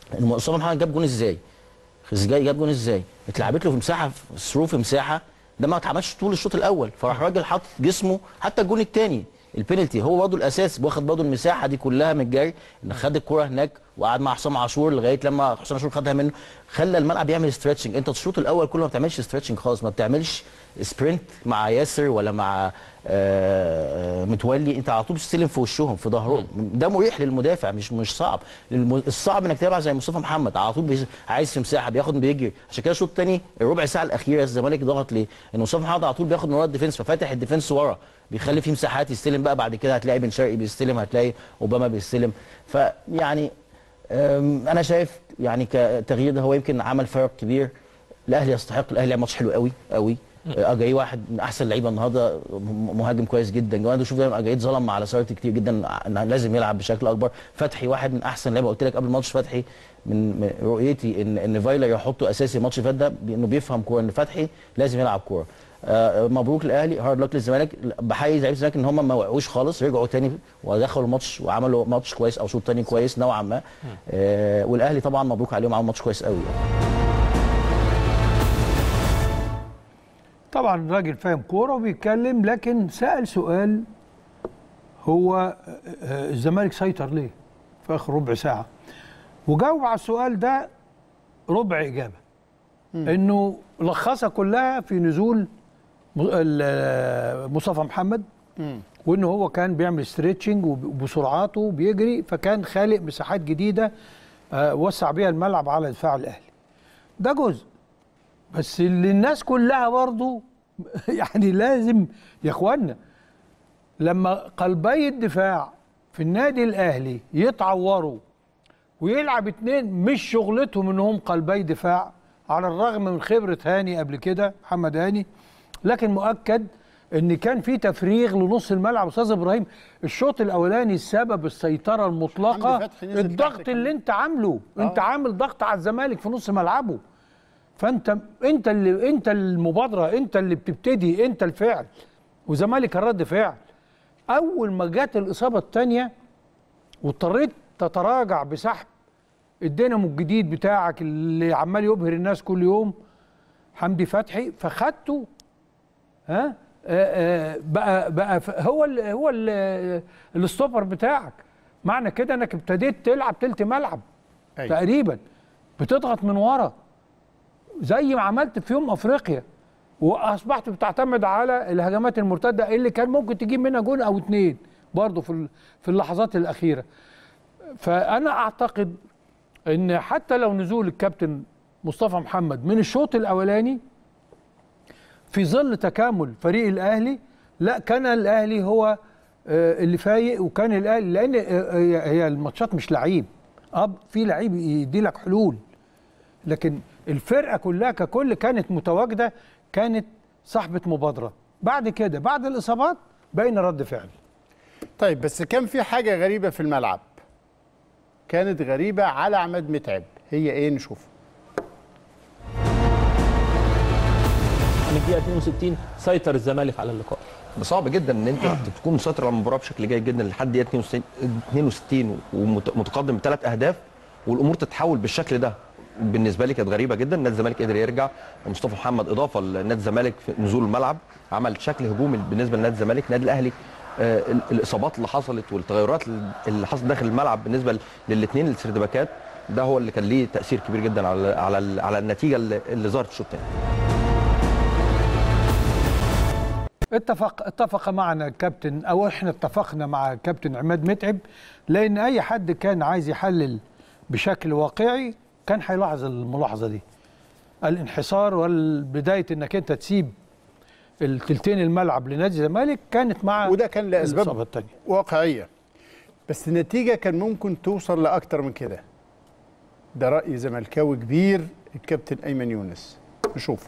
إن مصطفى محمد جاب جون ازاي خزجاي جاب جون ازاي اتلعبت له في مساحه في ثرو في مساحه ده ما اتعملش طول الشوط الاول فراح راجل حاطط جسمه حتى الجون الثاني البينالتي هو برضه الاساس واخد برضه المساحه دي كلها من الجري ان خد الكره هناك وقعد مع حسام عاشور لغايه لما حسام عاشور خدها منه خلى الملعب يعمل ستريتشنج انت الشوط الاول كله ما بتعملش ستريتشنج خالص ما بتعملش سبرنت مع ياسر ولا مع آه، متولي انت على طول بتستلم في وشهم في ظهرهم ده مريح للمدافع مش مش صعب الم- الصعب انك تلعب زي مصطفى محمد على طول بيز- عايز في مساحه بياخد بيجري عشان كده الشوط الثاني الربع ساعه الاخيره الزمالك ضغط ليه؟ ان مصطفى محمد على طول بياخد من ورا الديفنس ففاتح الديفنس ورا بيخلي فيه مساحات يستلم بقى بعد كده هتلاقي بن شرقي بيستلم هتلاقي اوباما بيستلم فيعني أم، انا شايف يعني كتغيير ده هو يمكن عمل فرق كبير الاهلي يستحق الاهلي لعب ماتش حلو قوي قوي اجاي واحد من احسن اللعيبه النهارده م- مهاجم كويس جدا جوانا شوف دايما اجاي اتظلم مع لاسارتي كتير جدا انه لازم يلعب بشكل اكبر فتحي واحد من احسن اللعيبه قلت لك قبل الماتش فتحي من من رؤيتي ان ان فايلر يحطه اساسي الماتش اللي فات ده انه بيفهم كوره ان فتحي لازم يلعب كوره آه، مبروك الاهلي هارد لك للزمالك بحيي لعيبه الزمالك ان هم ما وقعوش خالص رجعوا تاني ودخلوا الماتش وعملوا ماتش كويس او شوط تاني كويس نوعا ما آه، والاهلي طبعا مبروك عليهم عملوا ماتش كويس قوي يعني. طبعا راجل فاهم كوره وبيتكلم لكن سال سؤال هو آه، آه، الزمالك سيطر ليه في اخر ربع ساعه وجاوب على السؤال ده ربع اجابه انه لخصها كلها في نزول م- ال- آه، مصطفى محمد وانه هو كان بيعمل ستريتشنج وبسرعاته وبيجري فكان خالق مساحات جديده آه، وسع بيها الملعب على دفاع الاهلي ده جزء بس اللي الناس كلها برضو يعني لازم يا اخوانا لما قلبي الدفاع في النادي الاهلي يتعوروا ويلعب اتنين مش شغلتهم انهم قلبي دفاع على الرغم من خبره هاني قبل كده محمد هاني لكن مؤكد ان كان في تفريغ لنص الملعب استاذ ابراهيم الشوط الاولاني سبب السيطره المطلقه حمدي فتحي نزل تحت الضغط كمان. اللي انت عامله انت آه. عامل ضغط على الزمالك في نص ملعبه فانت انت اللي انت المبادره انت اللي بتبتدي انت الفعل وزمالك الرد فعل اول ما جت الاصابه الثانيه واضطريت تتراجع بسحب الدينامو الجديد بتاعك اللي عمال يبهر الناس كل يوم حمدي فتحي فخدته ها آه، آه، بقى بقى ف- هو ال هو ال الستوبر بتاعك معنى كده انك ابتديت تلعب تلت ملعب أيوة. تقريبا بتضغط من ورا زي ما عملت في يوم افريقيا واصبحت بتعتمد على الهجمات المرتده اللي كان ممكن تجيب منها جون او اتنين برضه في ال- في اللحظات الاخيره فانا اعتقد ان حتى لو نزول الكابتن مصطفى محمد من الشوط الاولاني في ظل تكامل فريق الاهلي لا كان الاهلي هو آه، اللي فايق وكان الاهلي لان آه، هي هي الماتشات مش لعيب اب في لعيب يدي لك حلول لكن الفرقه كلها ككل كانت متواجده كانت صاحبه مبادره بعد كده بعد الاصابات بقينا رد فعل طيب بس كان في حاجة غريبة في الملعب كانت غريبة على عماد متعب هي ايه نشوف من الدقيقه 62 سيطر الزمالك على اللقاء صعب جدا ان انت تكون مسيطر على المباراه بشكل جيد جدا لحد دقيقه 62 62 ومتقدم بثلاث اهداف والامور تتحول بالشكل ده بالنسبه لي كانت غريبه جدا نادي الزمالك قدر يرجع ومصطفى محمد اضافه لنادي الزمالك في نزول الملعب عمل شكل هجومي بالنسبه لنادي الزمالك نادي الاهلي آه، ال- الاصابات اللي حصلت والتغيرات اللي حصلت داخل الملعب بالنسبه للاثنين السردباكات ده هو اللي كان ليه تاثير كبير جدا على على على النتيجه اللي اللي ظهرت في الشوط الثاني اتفق اتفق معنا الكابتن او احنا اتفقنا مع الكابتن عماد متعب لان اي حد كان عايز يحلل بشكل واقعي كان هيلاحظ الملاحظه دي الانحصار والبدايه انك انت تسيب التلتين الملعب لنادي الزمالك كانت مع وده كان لأسباب الإصابة التانية واقعية بس النتيجة كان ممكن توصل لأكتر من كده ده رأي زملكاوي كبير الكابتن أيمن يونس نشوف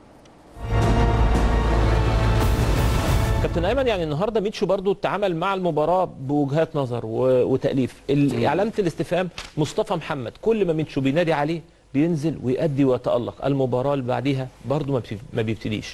كابتن ايمن يعني النهارده ميتشو برضو تعامل مع المباراه بوجهات نظر و- وتاليف ال- علامه الاستفهام مصطفى محمد كل ما ميتشو بينادي عليه بينزل ويأدي ويتألق المباراه اللي بعديها برضو ما بتف- ما بيبتديش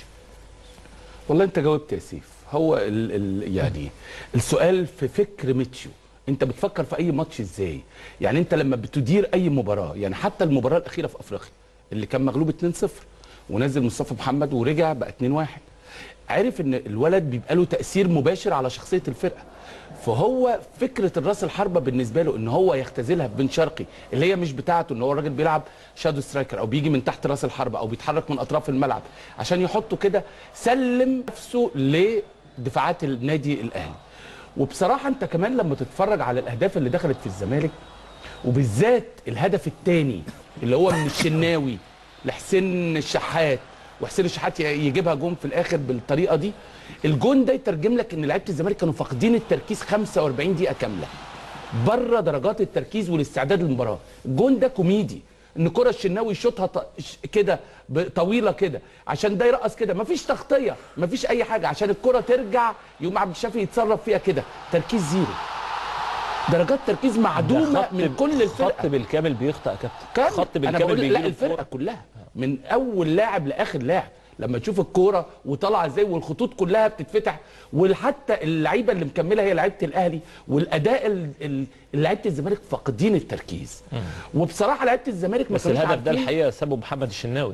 والله انت جاوبت يا سيف هو ال ال يعني السؤال في فكر ميتشو انت بتفكر في اي ماتش ازاي يعني انت لما بتدير اي مباراه يعني حتى المباراه الاخيره في افريقيا اللي كان مغلوب 2-0 ونزل مصطفى محمد ورجع بقى 2-1 عرف ان الولد بيبقى له تاثير مباشر على شخصيه الفرقه فهو فكره الراس الحربه بالنسبه له ان هو يختزلها بن شرقي اللي هي مش بتاعته ان هو الراجل بيلعب شادو سترايكر او بيجي من تحت راس الحربه او بيتحرك من اطراف الملعب عشان يحطه كده سلم نفسه لدفاعات النادي الاهلي وبصراحه انت كمان لما تتفرج على الاهداف اللي دخلت في الزمالك وبالذات الهدف الثاني اللي هو من الشناوي لحسين الشحات وحسين الشحات ي- يجيبها جون في الاخر بالطريقه دي الجون ده يترجم لك ان لعيبه الزمالك كانوا فاقدين التركيز 45 دقيقه كامله بره درجات التركيز والاستعداد للمباراه الجون ده كوميدي ان كره الشناوي يشوطها ط- ش- كده ب- طويله كده عشان ده يرقص كده مفيش تغطيه مفيش اي حاجه عشان الكره ترجع يقوم عبد الشافي يتصرف فيها كده تركيز زيرو درجات تركيز معدومه خط- من كل الفرقه خط بالكامل بيخطأ يا كابتن كامل خط انا بالكامل بقول بيجي لا له الفرقه الكورة. كلها من اول لاعب لاخر لاعب لما تشوف الكوره وطالعه ازاي والخطوط كلها بتتفتح وحتى اللعيبه اللي مكمله هي لعيبه الاهلي والاداء ال- ال- لعيبه الزمالك فاقدين التركيز وبصراحه لعيبه الزمالك ما بس كانوش الهدف ده عارفين- الحقيقه سابه محمد الشناوي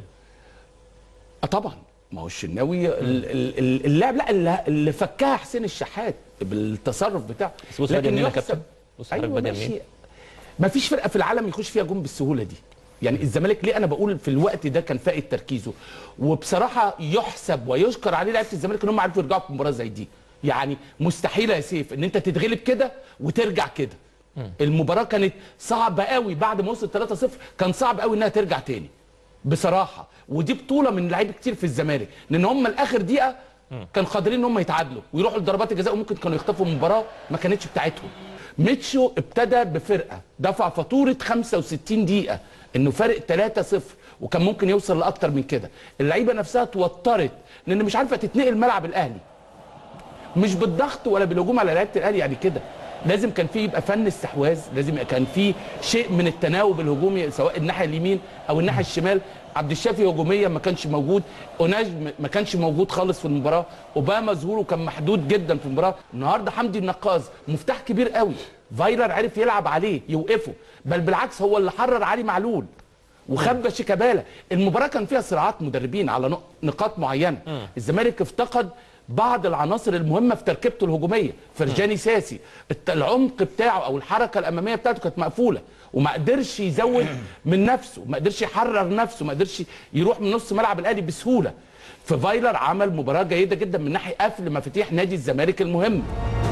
اه طبعا ما هو الشناوي ال- ال- ال- اللاعب لا اللي- اللي فكها حسين الشحات بالتصرف بتاعه بس بص بادئ منين يا يحسب- كابتن بص حضرتك ايوه بادئ ماشي منين ما فيش فرقه في العالم يخش فيها جون بالسهوله دي يعني الزمالك ليه انا بقول في الوقت ده كان فائت تركيزه وبصراحه يحسب ويشكر عليه لعيبه الزمالك ان هم عرفوا يرجعوا في مباراه زي دي يعني مستحيل يا سيف ان انت تتغلب كده وترجع كده المباراه كانت صعبه قوي بعد ما وصل 3-0 كان صعب قوي انها ترجع تاني بصراحه ودي بطوله من لعيبه كتير في الزمالك لان هم لاخر دقيقه كان قادرين ان هم يتعادلوا ويروحوا لضربات الجزاء وممكن كانوا يخطفوا مباراه ما كانتش بتاعتهم ميتشو ابتدى بفرقه دفع فاتوره 65 دقيقه انه فارق 3-0 وكان ممكن يوصل لاكتر من كده اللعيبه نفسها توترت لان مش عارفه تتنقل ملعب الاهلي مش بالضغط ولا بالهجوم على لعيبه الاهلي يعني كده لازم كان في يبقى فن استحواذ لازم كان في شيء من التناوب الهجومي سواء الناحيه اليمين او الناحيه الشمال عبد الشافي هجوميا ما كانش موجود اوناج ما كانش موجود خالص في المباراه اوباما ظهوره كان محدود جدا في المباراه النهارده حمدي النقاز مفتاح كبير قوي فايلر عرف يلعب عليه يوقفه بل بالعكس هو اللي حرر علي معلول وخبى شيكابالا المباراه كان فيها صراعات مدربين على نق- نقاط معينه الزمالك افتقد بعض العناصر المهمه في تركيبته الهجوميه فرجاني ساسي الت- العمق بتاعه او الحركه الاماميه بتاعته كانت مقفوله وما قدرش يزود من نفسه ما قدرش يحرر نفسه ما قدرش يروح من نص ملعب الاهلي بسهوله ففايلر عمل مباراه جيده جدا من ناحيه قفل مفاتيح نادي الزمالك المهم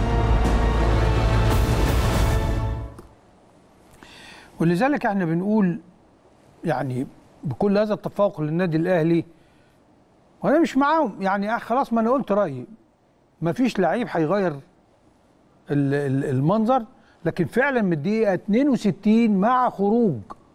ولذلك احنا بنقول يعني بكل هذا التفوق للنادي الاهلي وانا مش معاهم يعني آه خلاص ما انا قلت رايي ما فيش لعيب هيغير ال- ال- المنظر لكن فعلا من الدقيقه 62 مع خروج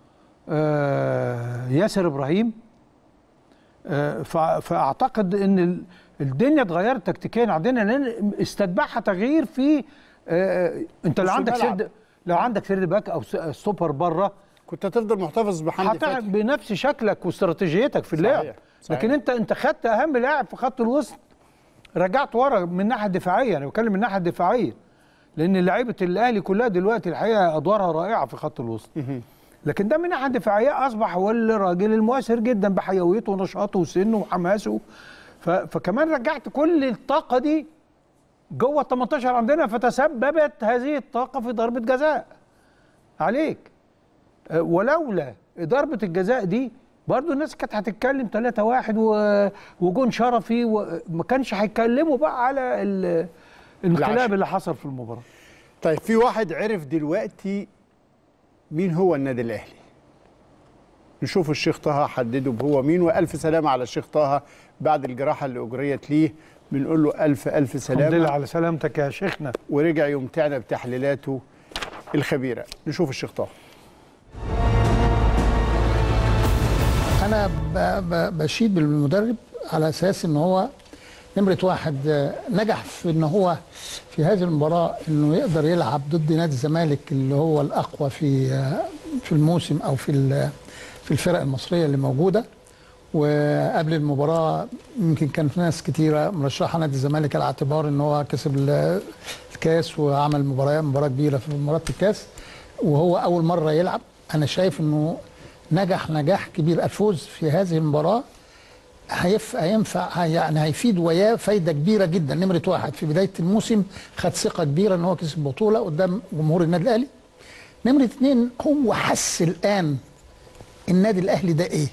آه ياسر ابراهيم آه فا- فاعتقد ان ال- الدنيا اتغيرت تكتيكيا عندنا لان استتبعها تغيير في آه انت لو نص عندك الملعب. سرد لو عندك سرد باك او س- ستوبر بره كنت هتفضل محتفظ بحمدي هتلعب فتحي بنفس شكلك واستراتيجيتك في اللعب صحيح، صحيح. لكن انت انت خدت اهم لاعب في خط الوسط رجعت ورا من الناحيه الدفاعيه انا بتكلم من الناحيه الدفاعيه لان لعيبه الاهلي كلها دلوقتي الحقيقه ادوارها رائعه في خط الوسط لكن ده من الناحيه الدفاعيه اصبح هو الراجل المؤثر جدا بحيويته ونشاطه وسنه وحماسه ف... فكمان رجعت كل الطاقه دي جوه ال 18 عندنا فتسببت هذه الطاقه في ضربه جزاء عليك أه، ولولا ضربه الجزاء دي برضو الناس كانت هتتكلم 3 1 و... وجون شرفي وما كانش هيتكلموا بقى على ال... الانقلاب العشاء. اللي حصل في المباراه طيب في واحد عرف دلوقتي مين هو النادي الاهلي نشوف الشيخ طه حدده هو مين والف سلامه على الشيخ طه بعد الجراحه اللي اجريت ليه بنقول له الف الف الحمد لله سلامه على سلامتك يا شيخنا ورجع يمتعنا بتحليلاته الخبيره نشوف الشيخ طه انا ب- ب- بشيد بالمدرب على اساس ان هو نمره واحد آه، نجح في ان هو في هذه المباراه انه يقدر يلعب ضد نادي الزمالك اللي هو الاقوى في آه، في الموسم او في ال- في الفرق المصريه اللي موجوده وقبل المباراه يمكن كان في ناس كتيره مرشحه نادي الزمالك على اعتبار ان هو كسب ال- الكاس وعمل مباراه مباراه كبيره في مباراه الكاس وهو اول مره يلعب انا شايف انه نجح نجاح كبير الفوز في هذه المباراه هيف هينفع هي- يعني هيفيد وياه فايده كبيره جدا نمره واحد في بدايه الموسم خد ثقه كبيره ان هو كسب بطوله قدام جمهور النادي الاهلي نمره اثنين هو حس الان النادي الاهلي ده ايه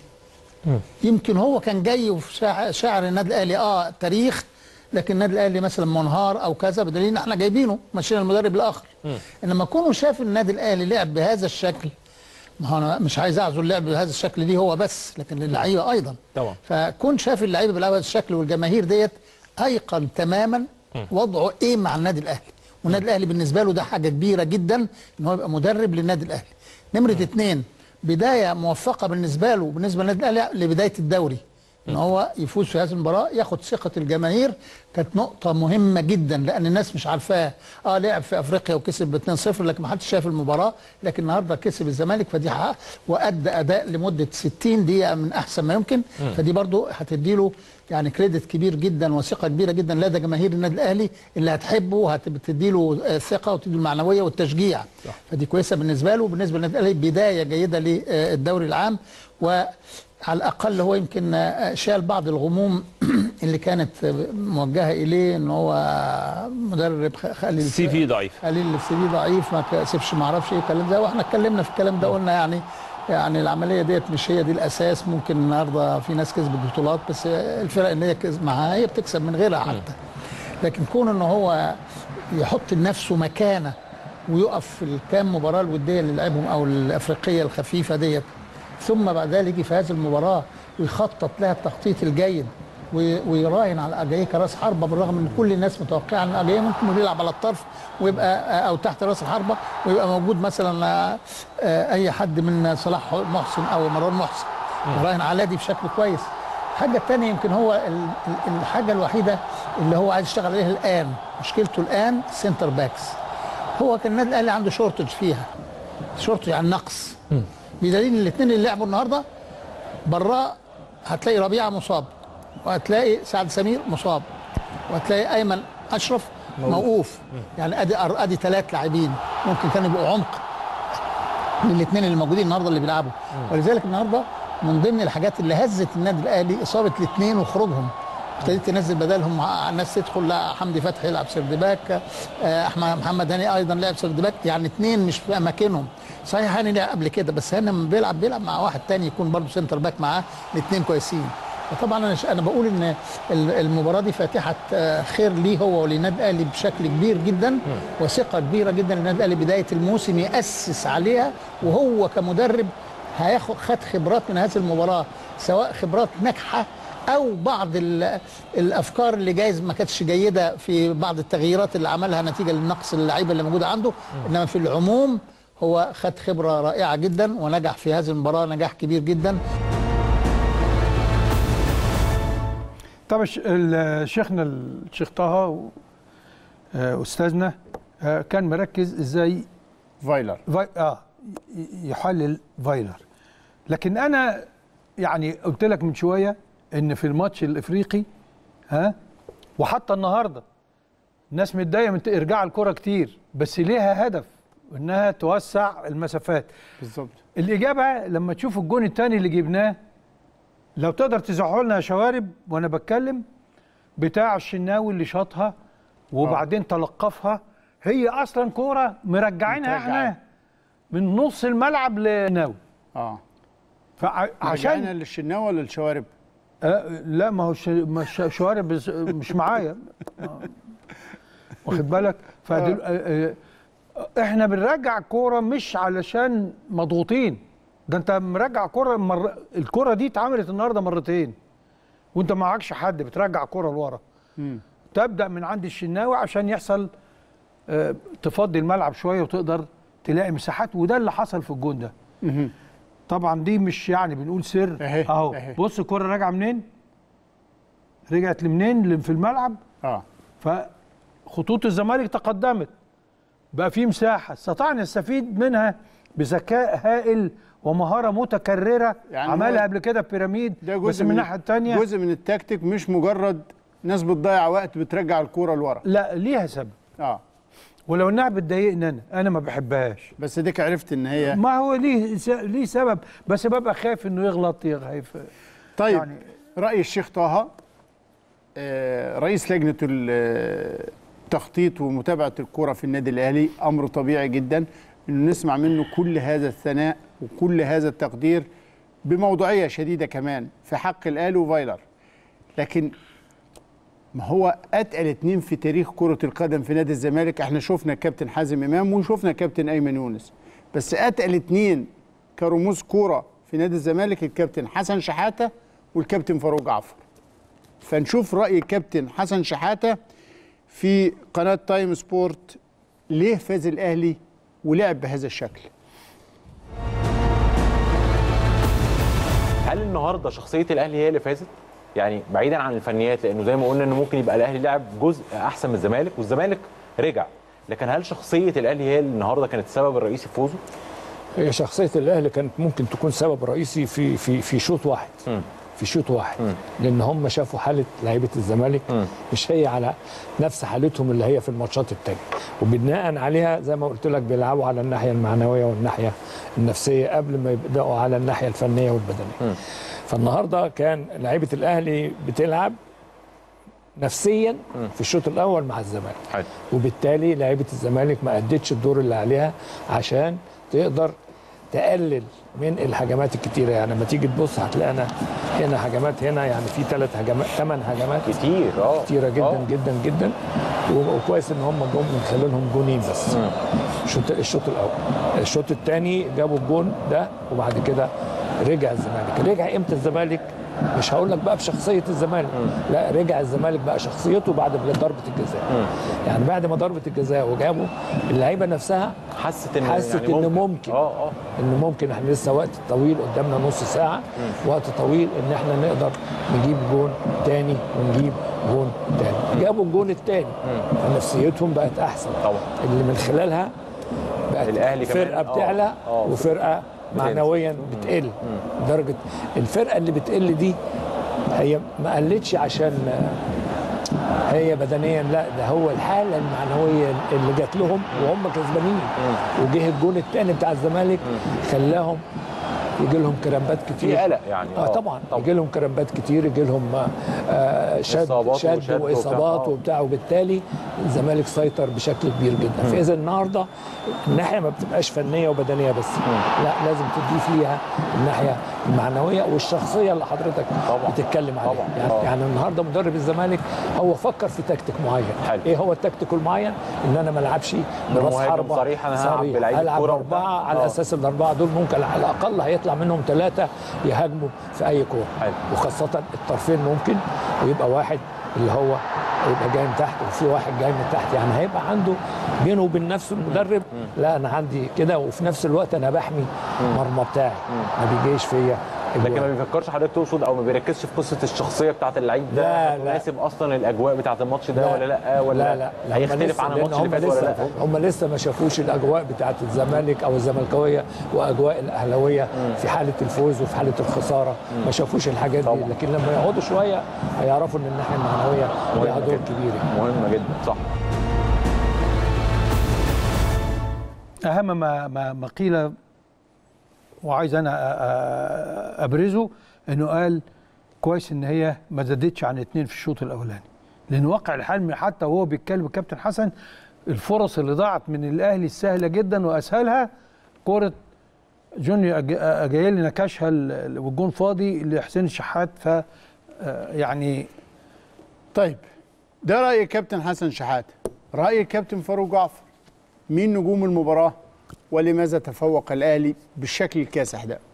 يمكن هو كان جاي وفي شاع- شاعر النادي الاهلي اه تاريخ لكن النادي الاهلي مثلا منهار او كذا بدليل ان احنا جايبينه ماشيين المدرب الاخر انما كونه شاف النادي الاهلي لعب بهذا الشكل ما هو انا مش عايز اعزل اللعب بهذا الشكل ليه هو بس لكن للعيبه ايضا طبعا فكون شاف اللعيبه بيلعبوا بهذا الشكل والجماهير ديت ايقن تماما وضعه ايه مع النادي الاهلي والنادي الاهلي بالنسبه له ده حاجه كبيره جدا ان هو يبقى مدرب للنادي الاهلي نمره اثنين بدايه موفقه بالنسبه له بالنسبه للنادي الاهلي لبدايه الدوري ان هو يفوز في هذه المباراه ياخد ثقه الجماهير كانت نقطه مهمه جدا لان الناس مش عارفاه اه لعب في افريقيا وكسب ب 2-0 لكن ما حدش شاف المباراه لكن النهارده كسب الزمالك فدي حق وادى اداء لمده 60 دقيقه من احسن ما يمكن مم. فدي برضو هتدي له يعني كريدت كبير جدا وثقه كبيره جدا لدى جماهير النادي الاهلي اللي هتحبه هتدي له الثقه وتدي له المعنويه والتشجيع صح. فدي كويسه بالنسبه له بالنسبه للنادي الاهلي بدايه جيده للدوري العام وعلى الاقل هو يمكن آه، شال بعض الغموم اللي كانت موجهه اليه ان هو مدرب خ- خلي السي في ضعيف قليل السي في ضعيف ما كسبش ما اعرفش ايه الكلام ده واحنا اتكلمنا في الكلام ده قلنا يعني يعني العمليه ديت مش هي دي الاساس ممكن النهارده في ناس كسبت بطولات بس الفرق اللي هي كسب معاها هي بتكسب من غيرها حتى لكن كون ان هو يحط لنفسه مكانه ويقف في الكام مباراه الوديه اللي لعبهم او الافريقيه الخفيفه ديت ثم بعد ذلك يجي في هذه المباراه ويخطط لها التخطيط الجيد وي- ويراهن على اجايه كراس حربه بالرغم ان كل الناس متوقعه ان اجايه ممكن يلعب على الطرف ويبقى او تحت راس الحربه ويبقى موجود مثلا آه، آه، اي حد من صلاح محسن او مروان محسن يراهن على دي بشكل كويس الحاجه الثانيه يمكن هو ال- ال- الحاجه الوحيده اللي هو عايز يشتغل عليها الان مشكلته الان سنتر باكس هو كان النادي الاهلي عنده شورتج فيها شورتج يعني نقص بدليل الاثنين اللي لعبوا النهارده براء هتلاقي ربيعه مصاب وهتلاقي سعد سمير مصاب وهتلاقي ايمن اشرف موقوف. موقوف يعني ادي ادي ثلاث لاعبين ممكن كانوا يبقوا عمق للاثنين اللي موجودين النهارده اللي بيلعبوا ولذلك النهارده من ضمن الحاجات اللي هزت النادي الاهلي اصابه الاثنين وخروجهم ابتديت تنزل بدلهم مع- الناس تدخل لا حمدي فتحي يلعب سرد باك آه، احمد محمد هاني ايضا لعب سرد باك يعني اثنين مش في اماكنهم صحيح هاني لعب قبل كده بس هاني لما بيلعب بيلعب مع واحد تاني يكون برضه سنتر باك معاه الاثنين كويسين فطبعا انا ش- انا بقول ان ال- المباراه دي فاتحه آه، خير ليه هو وللنادي الاهلي بشكل كبير جدا وثقه كبيره جدا للنادي الاهلي بدايه الموسم ياسس عليها وهو كمدرب هياخد خد خبرات من هذه المباراه سواء خبرات ناجحه او بعض ال- الافكار اللي جايز ما كانتش جيده في بعض التغييرات اللي عملها نتيجه لنقص اللعيبه اللي موجوده عنده انما في العموم هو خد خبره رائعه جدا ونجح في هذه المباراه نجاح كبير جدا طبعا الش- ال- شيخنا الشيخ طه و- آه، استاذنا آه، كان مركز ازاي فايلر في... اه ي- يحلل فايلر لكن انا يعني قلت لك من شويه ان في الماتش الافريقي ها وحتى النهارده الناس متضايقه من ارجاع الكره كتير بس ليها هدف انها توسع المسافات بالظبط الاجابه لما تشوف الجون الثاني اللي جبناه لو تقدر تزعه لنا يا شوارب وانا بتكلم بتاع الشناوي اللي شاطها وبعدين تلقفها هي اصلا كوره مرجعينها احنا مترجعين. من نص الملعب لناوي اه فعشان عشان للشناوي ولا للشوارب؟ آه لا ما هو ش- ما ش- شوارب بس- مش معايا آه. واخد بالك فدل... آه. آه احنا بنرجع الكوره مش علشان مضغوطين ده انت مرجع كوره مر... الكوره دي اتعملت النهارده مرتين وانت معكش حد بترجع كوره لورا تبدا من عند الشناوي عشان يحصل آه تفضي الملعب شويه وتقدر تلاقي مساحات وده اللي حصل في الجون ده طبعا دي مش يعني بنقول سر أهي، اهو أهي. بص الكوره راجعه منين رجعت لمنين اللي في الملعب اه فخطوط الزمالك تقدمت بقى في مساحه استطعنا نستفيد منها بذكاء هائل ومهاره متكرره يعني يعني عملها هو قبل كده في بيراميد ده بس جزء من الناحيه الثانيه جزء من التكتيك مش مجرد ناس بتضيع وقت بترجع الكوره لورا لا ليها سبب اه ولو انها بتضايقني انا انا ما بحبهاش بس ديك عرفت ان هي ما هو ليه س- ليه سبب بس ببقى خايف انه يغلط خايف طيب يعني- رأي الشيخ طه آه، رئيس لجنة ال- التخطيط ومتابعة الكرة في النادي الأهلي أمر طبيعي جدا إنه نسمع منه كل هذا الثناء وكل هذا التقدير بموضوعية شديدة كمان في حق الأهلي وفايلر لكن ما هو أتقل اتنين في تاريخ كرة القدم في نادي الزمالك احنا شفنا كابتن حازم إمام وشفنا كابتن أيمن يونس بس أتقل اتنين كرموز كورة في نادي الزمالك الكابتن حسن شحاتة والكابتن فاروق جعفر فنشوف رأي الكابتن حسن شحاتة في قناة تايم سبورت ليه فاز الأهلي ولعب بهذا الشكل هل النهارده شخصيه الاهلي هي اللي فازت؟ يعني بعيدا عن الفنيات لانه زي ما قلنا انه ممكن يبقى الاهلي لعب جزء احسن من الزمالك والزمالك رجع لكن هل شخصيه الاهلي هي اللي النهارده كانت السبب الرئيسي في فوزه؟ هي شخصيه الاهلي كانت ممكن تكون سبب رئيسي في في في شوط واحد في شوط واحد لان هم شافوا حاله لعيبه الزمالك مش هي على نفس حالتهم اللي هي في الماتشات التانية وبناء عليها زي ما قلت لك بيلعبوا على الناحيه المعنويه والناحيه النفسيه قبل ما يبداوا على الناحيه الفنيه والبدنيه فالنهارده كان لعيبه الاهلي بتلعب نفسيا في الشوط الاول مع الزمالك حلو. وبالتالي لعيبه الزمالك ما ادتش الدور اللي عليها عشان تقدر تقلل من الهجمات الكتيره يعني لما تيجي تبص هتلاقي انا هنا هجمات هنا يعني في ثلاث هجمات ثمان هجمات كتير اه كتيره جدا آه. جدا جدا و- وكويس ان هم جم من خلالهم جونين بس الشوط الشوط الاول الشوط الثاني جابوا الجون ده وبعد كده رجع الزمالك رجع امتى الزمالك مش هقول لك بقى بشخصيه الزمالك لا رجع الزمالك بقى شخصيته بعد ضربه الجزاء يعني بعد ما ضربه الجزاء وجابوا اللعيبه نفسها حست ان حست يعني ان ممكن. ممكن اه اه ان ممكن احنا لسه وقت طويل قدامنا نص ساعه وقت طويل ان احنا نقدر نجيب جون تاني ونجيب جون تاني جابوا الجون التاني فنفسيتهم بقت احسن طبعا اللي من خلالها بقت الأهلي كمان. فرقه آه. بتعلى آه. وفرقه بتنزل. معنويا بتقل درجه الفرقه اللي بتقل دي هي ما قلتش عشان هي بدنيا لا ده هو الحاله المعنويه اللي جات لهم وهم كسبانين وجه الجون الثاني بتاع الزمالك خلاهم يجي لهم كرامبات كتير في قلق يعني. اه آه، طبعا يجي لهم كرامبات كتير يجي لهم آه شد إصابات شد وشد وبتاع. واصابات آه. وبتاع وبالتالي الزمالك سيطر بشكل كبير جدا فاذا النهارده الناحيه ما بتبقاش فنيه وبدنيه بس لا لازم تضيف ليها الناحيه المعنويه والشخصيه اللي حضرتك طبعا. بتتكلم عليها طبعا. يعني, آه. يعني النهارده مدرب الزمالك هو فكر في تكتيك معين حلو. ايه هو التكتيك المعين ان انا ما العبش براس بمهاجم حربه صريح، أنا هلعب بلعيبة هلعب كورة وبتاع. اربعه على آه. اساس الاربعه دول ممكن على الاقل هيطلع منهم ثلاثه يهاجموا في اي كوره حلو. وخاصه الطرفين ممكن ويبقى واحد اللي هو يبقى جاي من تحت وفي واحد جاي من تحت يعني هيبقى عنده بينه وبين نفسه المدرب لا انا عندي كده وفي نفس الوقت انا بحمي المرمى بتاعي ما بيجيش فيا لكن أجوان. ما بيفكرش حضرتك تقصد او ما بيركزش في قصه الشخصيه بتاعت اللعيب ده لا، لا. مناسب اصلا الاجواء بتاعت الماتش ده ولا لا ولا لا لا لا، هم هيختلف لسه- عن لأن الماتش اللي هم فات ولا لسه لا هم لسه ما شافوش الاجواء بتاعت الزمالك او الزملكاويه واجواء الاهلاويه في حاله الفوز وفي حاله الخساره ما شافوش الحاجات دي طبعا. لكن لما يقعدوا شويه هيعرفوا ان الناحيه المعنويه ليها مهمة دور جدا. كبير يعني. مهمه جدا صح اهم ما ما ما قيل وعايز انا أ- أ- ابرزه انه قال كويس ان هي ما زادتش عن اتنين في الشوط الاولاني لان واقع الحال حتى وهو بيتكلم الكابتن حسن الفرص اللي ضاعت من الاهلي السهله جدا واسهلها كره جوني أج- اجايلي نكشها ال- والجون فاضي لحسين الشحات ف آه، يعني طيب ده رأي الكابتن حسن شحاتة رأي الكابتن فاروق جعفر مين نجوم المباراة ولماذا تفوق الأهلي بالشكل الكاسح ده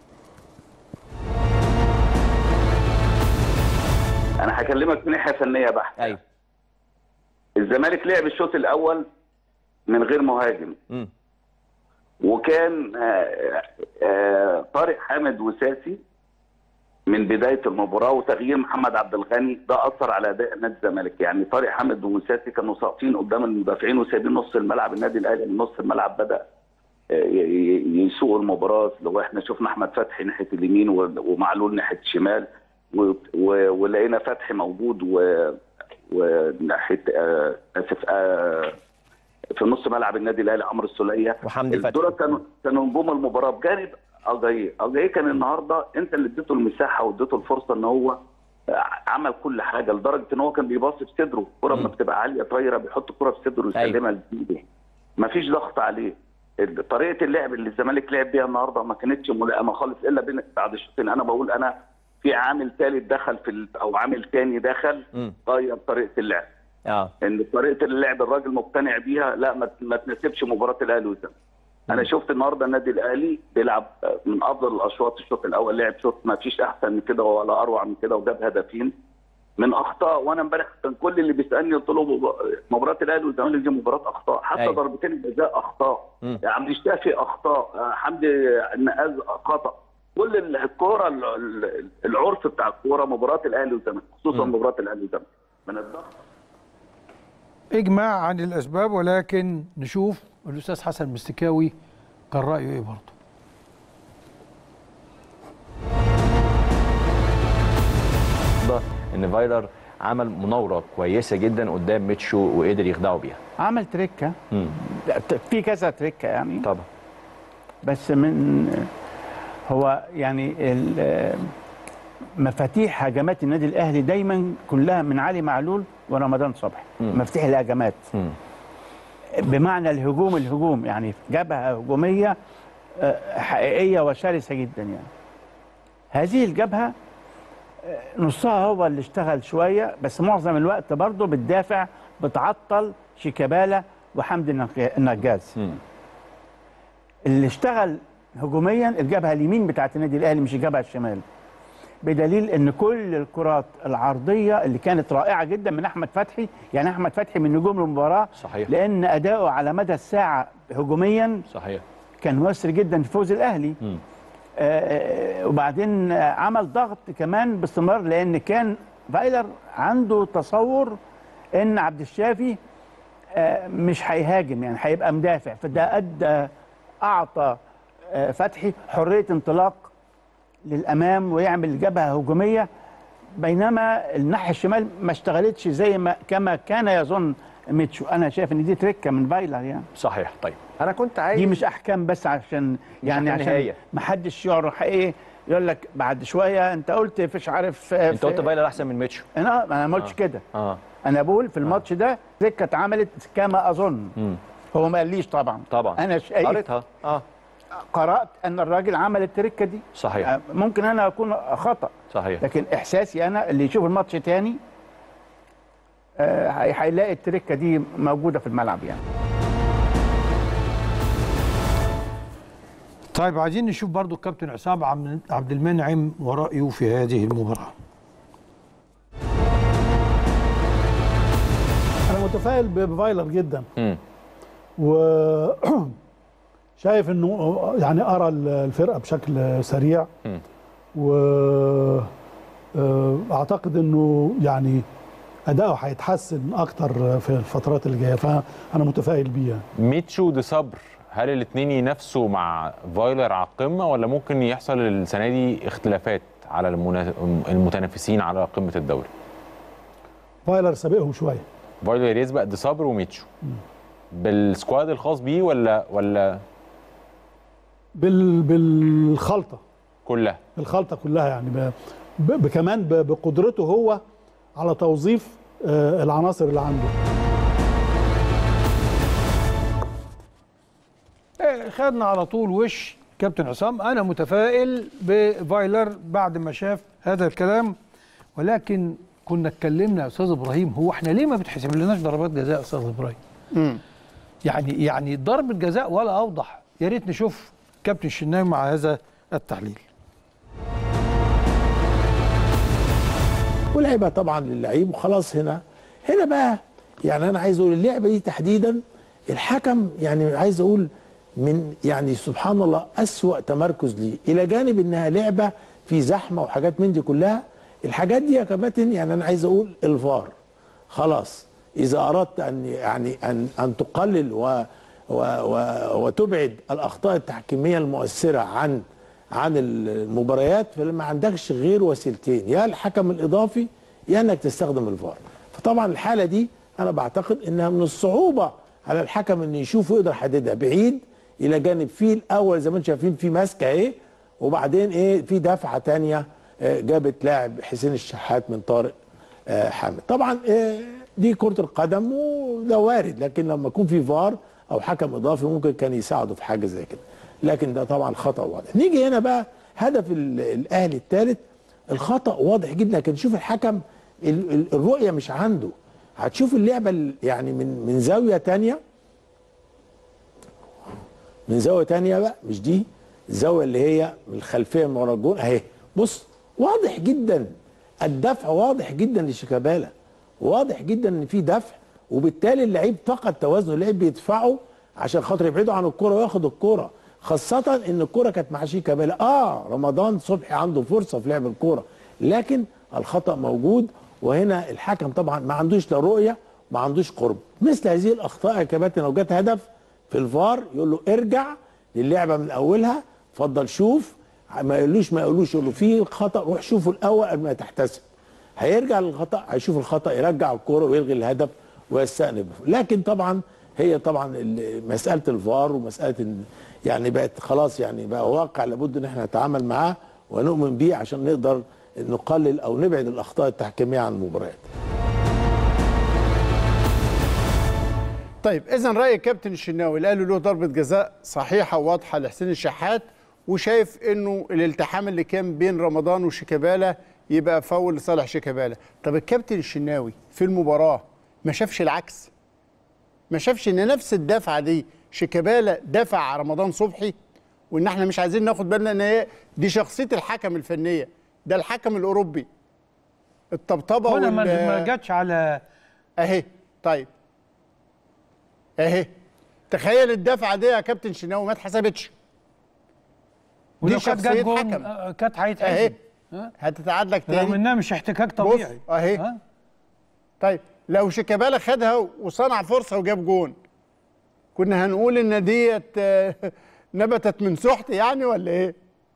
انا هكلمك من ناحيه فنيه بحته ايوه الزمالك لعب الشوط الاول من غير مهاجم مم. وكان آه، آه، طارق حامد وساسي من بدايه المباراه وتغيير محمد عبد الغني ده اثر على اداء نادي الزمالك يعني طارق حامد وساسي كانوا ساقطين قدام المدافعين وسايبين نص الملعب النادي الاهلي من نص الملعب بدا آه، ي- ي- يسوق المباراه لو احنا شفنا احمد فتحي ناحيه اليمين و- ومعلول ناحيه الشمال و- و- ولقينا فتحي موجود و وناحيه آه، اسف آه، في نص ملعب النادي الاهلي عمرو السوليه وحمدي فتحي. دول كانوا كانوا نجوم المباراه بجانب اجاييه اجاييه كان النهارده انت اللي اديته المساحه واديته الفرصه ان هو عمل كل حاجه لدرجه ان هو كان بيباصي بصدره الكره لما بتبقى عاليه طايره بيحط الكره في صدره ويسلمها لزميله مفيش ضغط عليه طريقه اللعب اللي الزمالك لعب بيها النهارده ما كانتش ملائمه خالص الا بين بعد الشوطين انا بقول انا في عامل ثالث دخل في ال- او عامل ثاني دخل مم. غير طريقه اللعب اه ان طريقه اللعب الراجل مقتنع بيها لا ما ما تناسبش مباراه الاهلي والزمالك انا شفت النهارده النادي الاهلي بيلعب من افضل الاشواط الشوط الاول لعب شوط ما فيش احسن من كده ولا اروع من كده وجاب هدفين من اخطاء وانا امبارح كان كل اللي بيسالني قلت له مباراه الاهلي والزمالك دي مباراه اخطاء حتى أيوة. ضربتين الجزاء اخطاء مم. عبد الشافي اخطاء آه، حمدي النقاز خطا كل ال- الكوره ال- ال- العرف بتاع الكوره مباراه الاهلي والزمالك خصوصا مم. مباراه الاهلي والزمالك من الضغط اجماع عن الاسباب ولكن نشوف الاستاذ حسن مستكاوي كان رايه ايه برضه ده ان فايلر عمل مناوره كويسه جدا قدام ميتشو وقدر يخدعه بيها عمل تريكه مم. لا، ت- في كذا تريكه يعني طبعا بس من هو يعني ال- مفاتيح هجمات النادي الاهلي دايما كلها من علي معلول ورمضان صبحي مم. مفاتيح الهجمات مم. بمعنى الهجوم الهجوم يعني جبهه هجوميه آه، حقيقيه وشرسه جدا يعني هذه الجبهه آه، نصها هو اللي اشتغل شويه بس معظم الوقت برضه بتدافع بتعطل شيكابالا وحمدي النق- النجاز مم. اللي اشتغل هجوميا الجبهه اليمين بتاعت النادي الاهلي مش الجبهه الشمال بدليل ان كل الكرات العرضيه اللي كانت رائعه جدا من احمد فتحي يعني احمد فتحي من نجوم المباراه صحيح لان اداؤه على مدى الساعه هجوميا صحيح كان مؤثر جدا في فوز الاهلي مم. آه، وبعدين آه، عمل ضغط كمان باستمرار لان كان فايلر عنده تصور ان عبد الشافي آه، مش هيهاجم يعني هيبقى مدافع فده ادى اعطى آه، فتحي حريه انطلاق للامام ويعمل جبهه هجوميه بينما الناحيه الشمال ما اشتغلتش زي ما كما كان يظن ميتشو انا شايف ان دي تركه من فايلر يعني صحيح طيب انا كنت عايز دي مش احكام بس عشان يعني أحكام عشان نهائية. ما حدش يعرف ايه يقول لك بعد شويه انت قلت مش عارف انت قلت فايلر احسن من ميتشو انا انا ما قلتش آه. كده اه انا بقول في الماتش ده سكه اتعملت كما اظن مم. هو ما قاليش طبعا طبعا انا شايف قريتها اه قرات ان الراجل عمل التركه دي صحيح آه، ممكن انا اكون خطا صحيح لكن احساسي انا اللي يشوف الماتش تاني آه، هي- هيلاقي التركه دي موجوده في الملعب يعني طيب عايزين نشوف برضو الكابتن عصام عبد عبد المنعم ورأيه في هذه المباراة انا متفائل بفايلر جدا مم. وشايف انه يعني ارى الفرقه بشكل سريع مم. واعتقد انه يعني اداؤه هيتحسن اكتر في الفترات اللي جايه فانا متفائل بيه يعني. ميتشو ودي صبر هل الاثنين ينافسوا مع فايلر على القمه ولا ممكن يحصل السنه دي اختلافات على المنا- المتنافسين على قمه الدوري فايلر سابقهم شويه فايلر يسبق دي صبر وميتشو بالسكواد الخاص بيه ولا ولا بال بالخلطه كلها الخلطه كلها يعني ب... ب... بكمان ب... بقدرته هو على توظيف آه، العناصر اللي عنده آه، خدنا على طول وش كابتن عصام انا متفائل بفايلر بعد ما شاف هذا الكلام ولكن كنا اتكلمنا يا استاذ ابراهيم هو احنا ليه ما بتحسب لناش ضربات جزاء يا استاذ ابراهيم يعني يعني ضربه جزاء ولا اوضح يا ريت نشوف كابتن شناوي مع هذا التحليل ولعبها طبعا للعيب وخلاص هنا هنا بقى يعني انا عايز اقول اللعبه دي تحديدا الحكم يعني عايز اقول من يعني سبحان الله اسوا تمركز ليه الى جانب انها لعبه في زحمه وحاجات من دي كلها الحاجات دي يا كباتن يعني انا عايز اقول الفار خلاص اذا اردت ان يعني ان ان تقلل و و و وتبعد الاخطاء التحكيميه المؤثره عن عن المباريات فما عندكش غير وسيلتين يا الحكم الاضافي يا انك تستخدم الفار فطبعا الحاله دي انا بعتقد انها من الصعوبه على الحكم انه يشوف ويقدر يحددها بعيد الى جانب فيه الاول زي ما انتم شايفين في ماسكه اهي وبعدين ايه في دفعه تانية آه، جابت لاعب حسين الشحات من طارق آه، حامد طبعا آه، دي كره القدم وده وارد لكن لما يكون في فار او حكم اضافي ممكن كان يساعده في حاجه زي كده لكن ده طبعا خطا واضح نيجي هنا بقى هدف ال- الاهلي الثالث الخطا واضح جدا لكن شوف الحكم ال- ال- الرؤيه مش عنده هتشوف اللعبه ال- يعني من من زاويه تانية من زاويه تانية بقى مش دي الزاويه اللي هي من الخلفيه من ورا الجون اهي بص واضح جدا الدفع واضح جدا لشيكابالا واضح جدا ان في دفع وبالتالي اللعيب فقد توازنه اللعيب بيدفعه عشان خاطر يبعده عن الكرة وياخد الكرة خاصة ان الكرة كانت مع شيكابالا اه رمضان صبحي عنده فرصة في لعب الكرة لكن الخطأ موجود وهنا الحكم طبعا ما عندوش لا رؤية ما عندوش قرب مثل هذه الاخطاء يا كباتن لو جت هدف في الفار يقول له ارجع للعبة من اولها اتفضل شوف ما يقولوش ما يقولوش يقول له في خطأ روح شوفه الاول قبل ما تحتسب هيرجع للخطا هيشوف الخطا يرجع الكوره ويلغي الهدف ويستأنف لكن طبعا هي طبعا ال- مساله الفار ومساله إن يعني بقت خلاص يعني بقى واقع لابد ان احنا نتعامل معاه ونؤمن بيه عشان نقدر نقلل او نبعد الاخطاء التحكيميه عن المباريات طيب اذا راي الكابتن الشناوي اللي قالوا له ضربه جزاء صحيحه وواضحه لحسين الشحات وشايف انه الالتحام اللي كان بين رمضان وشيكابالا يبقى فاول لصالح شيكابالا طب الكابتن الشناوي في المباراه ما شافش العكس ما شافش ان نفس الدفعه دي شيكابالا دفع رمضان صبحي وان احنا مش عايزين ناخد بالنا ان هي دي شخصيه الحكم الفنيه ده الحكم الاوروبي الطبطبه هنا وال- ما ما جاتش على اهي طيب اهي تخيل الدفعه دي يا كابتن شناوي ما اتحسبتش ولو دي كانت جت شخصيه جون حكم آه، كانت اهي هيتحسب ها؟ هتتعاد لك تاني رغم انها مش احتكاك طبيعي بص اهي طيب لو شيكابالا خدها وصنع فرصه وجاب جون كنا هنقول ان ديت آه، نبتت من سحت يعني ولا ايه؟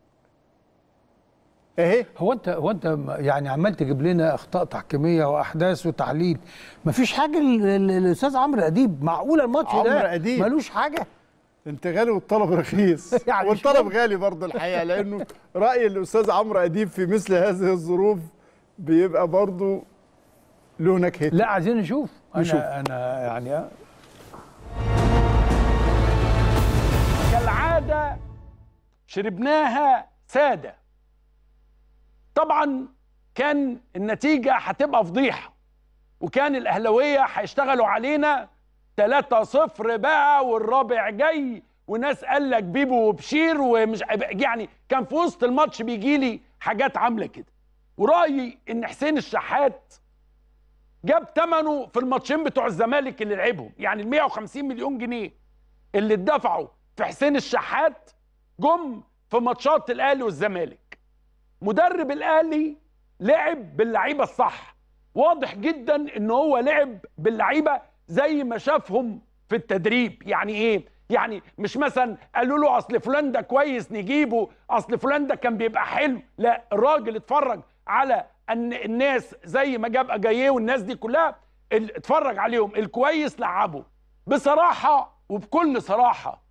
اهي هو انت هو انت م- يعني عمال تجيب لنا اخطاء تحكيميه واحداث وتحليل مفيش حاجه ال- ال- الاستاذ عمرو اديب معقوله الماتش عمرو ده أديب. ملوش حاجه انت غالي والطلب رخيص يعني يعني مش والطلب ممكن. غالي برضه الحقيقه لانه راي الاستاذ عمرو اديب في مثل هذه الظروف بيبقى برضه له نكهته لا عايزين نشوف نشوف. انا انا يعني آه. كالعادة شربناها سادة طبعا كان النتيجة هتبقى فضيحة وكان الأهلوية هيشتغلوا علينا 3-0 بقى والرابع جاي وناس قال لك بيبو وبشير ومش يعني كان في وسط الماتش بيجي لي حاجات عاملة كده ورأيي إن حسين الشحات جاب ثمنه في الماتشين بتوع الزمالك اللي لعبهم يعني ال 150 مليون جنيه اللي اتدفعوا في حسين الشحات جم في ماتشات الاهلي والزمالك مدرب الاهلي لعب باللعيبه الصح واضح جدا ان هو لعب باللعيبه زي ما شافهم في التدريب يعني ايه يعني مش مثلا قالوا له اصل فلان ده كويس نجيبه اصل فلان ده كان بيبقى حلو لا الراجل اتفرج على ان الناس زي ما جاب اجاييه والناس دي كلها ال- اتفرج عليهم الكويس لعبه بصراحه وبكل صراحه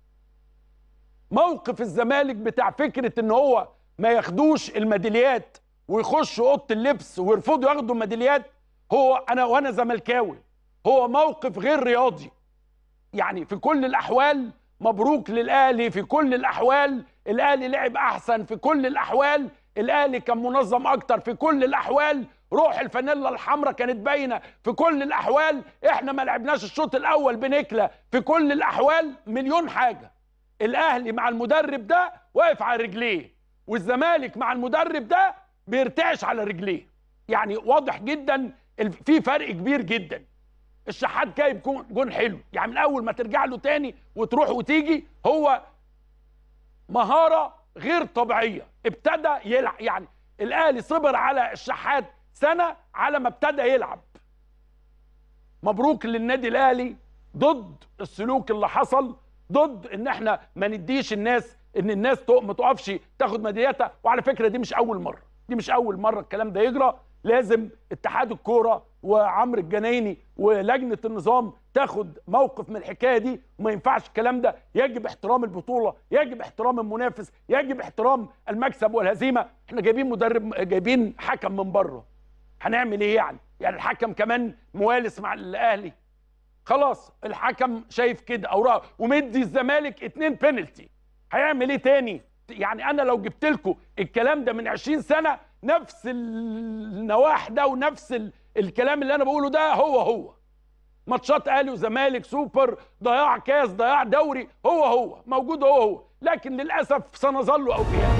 موقف الزمالك بتاع فكره ان هو ما ياخدوش الميداليات ويخشوا اوضه اللبس ويرفضوا ياخدوا الميداليات هو انا وانا زملكاوي هو موقف غير رياضي يعني في كل الاحوال مبروك للاهلي في كل الاحوال الاهلي لعب احسن في كل الاحوال الاهلي كان منظم اكتر في كل الاحوال روح الفانيلا الحمراء كانت باينه في كل الاحوال احنا ما لعبناش الشوط الاول بنكله في كل الاحوال مليون حاجه الاهلي مع المدرب ده واقف على رجليه والزمالك مع المدرب ده بيرتعش على رجليه يعني واضح جدا ال- في فرق كبير جدا الشحات جايب جون- جون حلو يعني من اول ما ترجع له تاني وتروح وتيجي هو مهاره غير طبيعيه ابتدى يلعب يعني الاهلي صبر على الشحات سنه على ما ابتدى يلعب مبروك للنادي الاهلي ضد السلوك اللي حصل ضد ان احنا ما نديش الناس ان الناس تق- ما تقفش تاخد ميدالياتها وعلى فكره دي مش اول مره دي مش اول مره الكلام ده يجرى لازم اتحاد الكوره وعمرو الجنايني ولجنه النظام تاخد موقف من الحكايه دي وما ينفعش الكلام ده يجب احترام البطوله يجب احترام المنافس يجب احترام المكسب والهزيمه احنا جايبين مدرب جايبين حكم من بره هنعمل ايه يعني يعني الحكم كمان موالس مع الاهلي خلاص الحكم شايف كده او رأى ومدي الزمالك اتنين بينالتي هيعمل ايه تاني يعني انا لو جبت لكم الكلام ده من 20 سنه نفس النواح ده ونفس ال... الكلام اللي انا بقوله ده هو هو ماتشات اهلي وزمالك سوبر ضياع كاس ضياع دوري هو هو موجود هو هو لكن للاسف سنظل اوفياء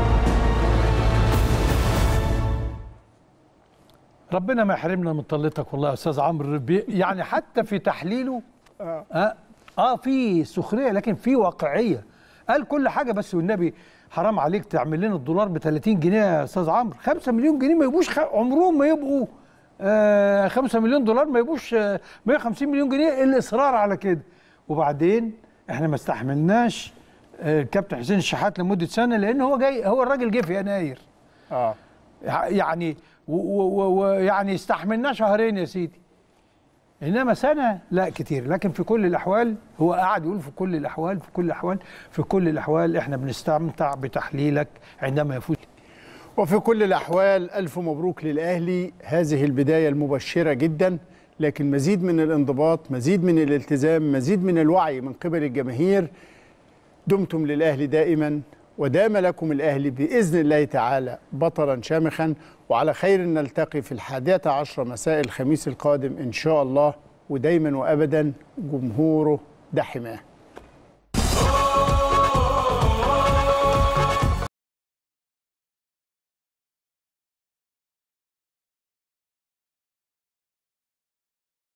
ربنا ما يحرمنا من طلتك والله يا استاذ عمرو بي- يعني حتى في تحليله اه, آه في سخريه لكن في واقعيه قال كل حاجه بس والنبي حرام عليك تعمل لنا الدولار ب 30 جنيه يا استاذ عمرو 5 مليون جنيه ما يبقوش خ... عمرهم ما يبقوا آه 5 مليون دولار ما يبقوش آه 150 مليون جنيه الاصرار على كده وبعدين احنا ما استحملناش آه الكابتن حسين الشحات لمده سنه لان هو جاي هو الراجل جه في يناير اه يعني ويعني استحملناه شهرين يا سيدي انما سنه لا كتير لكن في كل الاحوال هو قاعد يقول في كل الاحوال في كل الاحوال في كل الاحوال احنا بنستمتع بتحليلك عندما يفوز وفي كل الأحوال ألف مبروك للأهلي هذه البداية المبشرة جدا لكن مزيد من الانضباط مزيد من الالتزام مزيد من الوعي من قبل الجماهير دمتم للأهلي دائما ودام لكم الأهلي بإذن الله تعالى بطلا شامخا وعلى خير نلتقي في الحادية عشر مساء الخميس القادم إن شاء الله ودايما وأبدا جمهوره ده حماه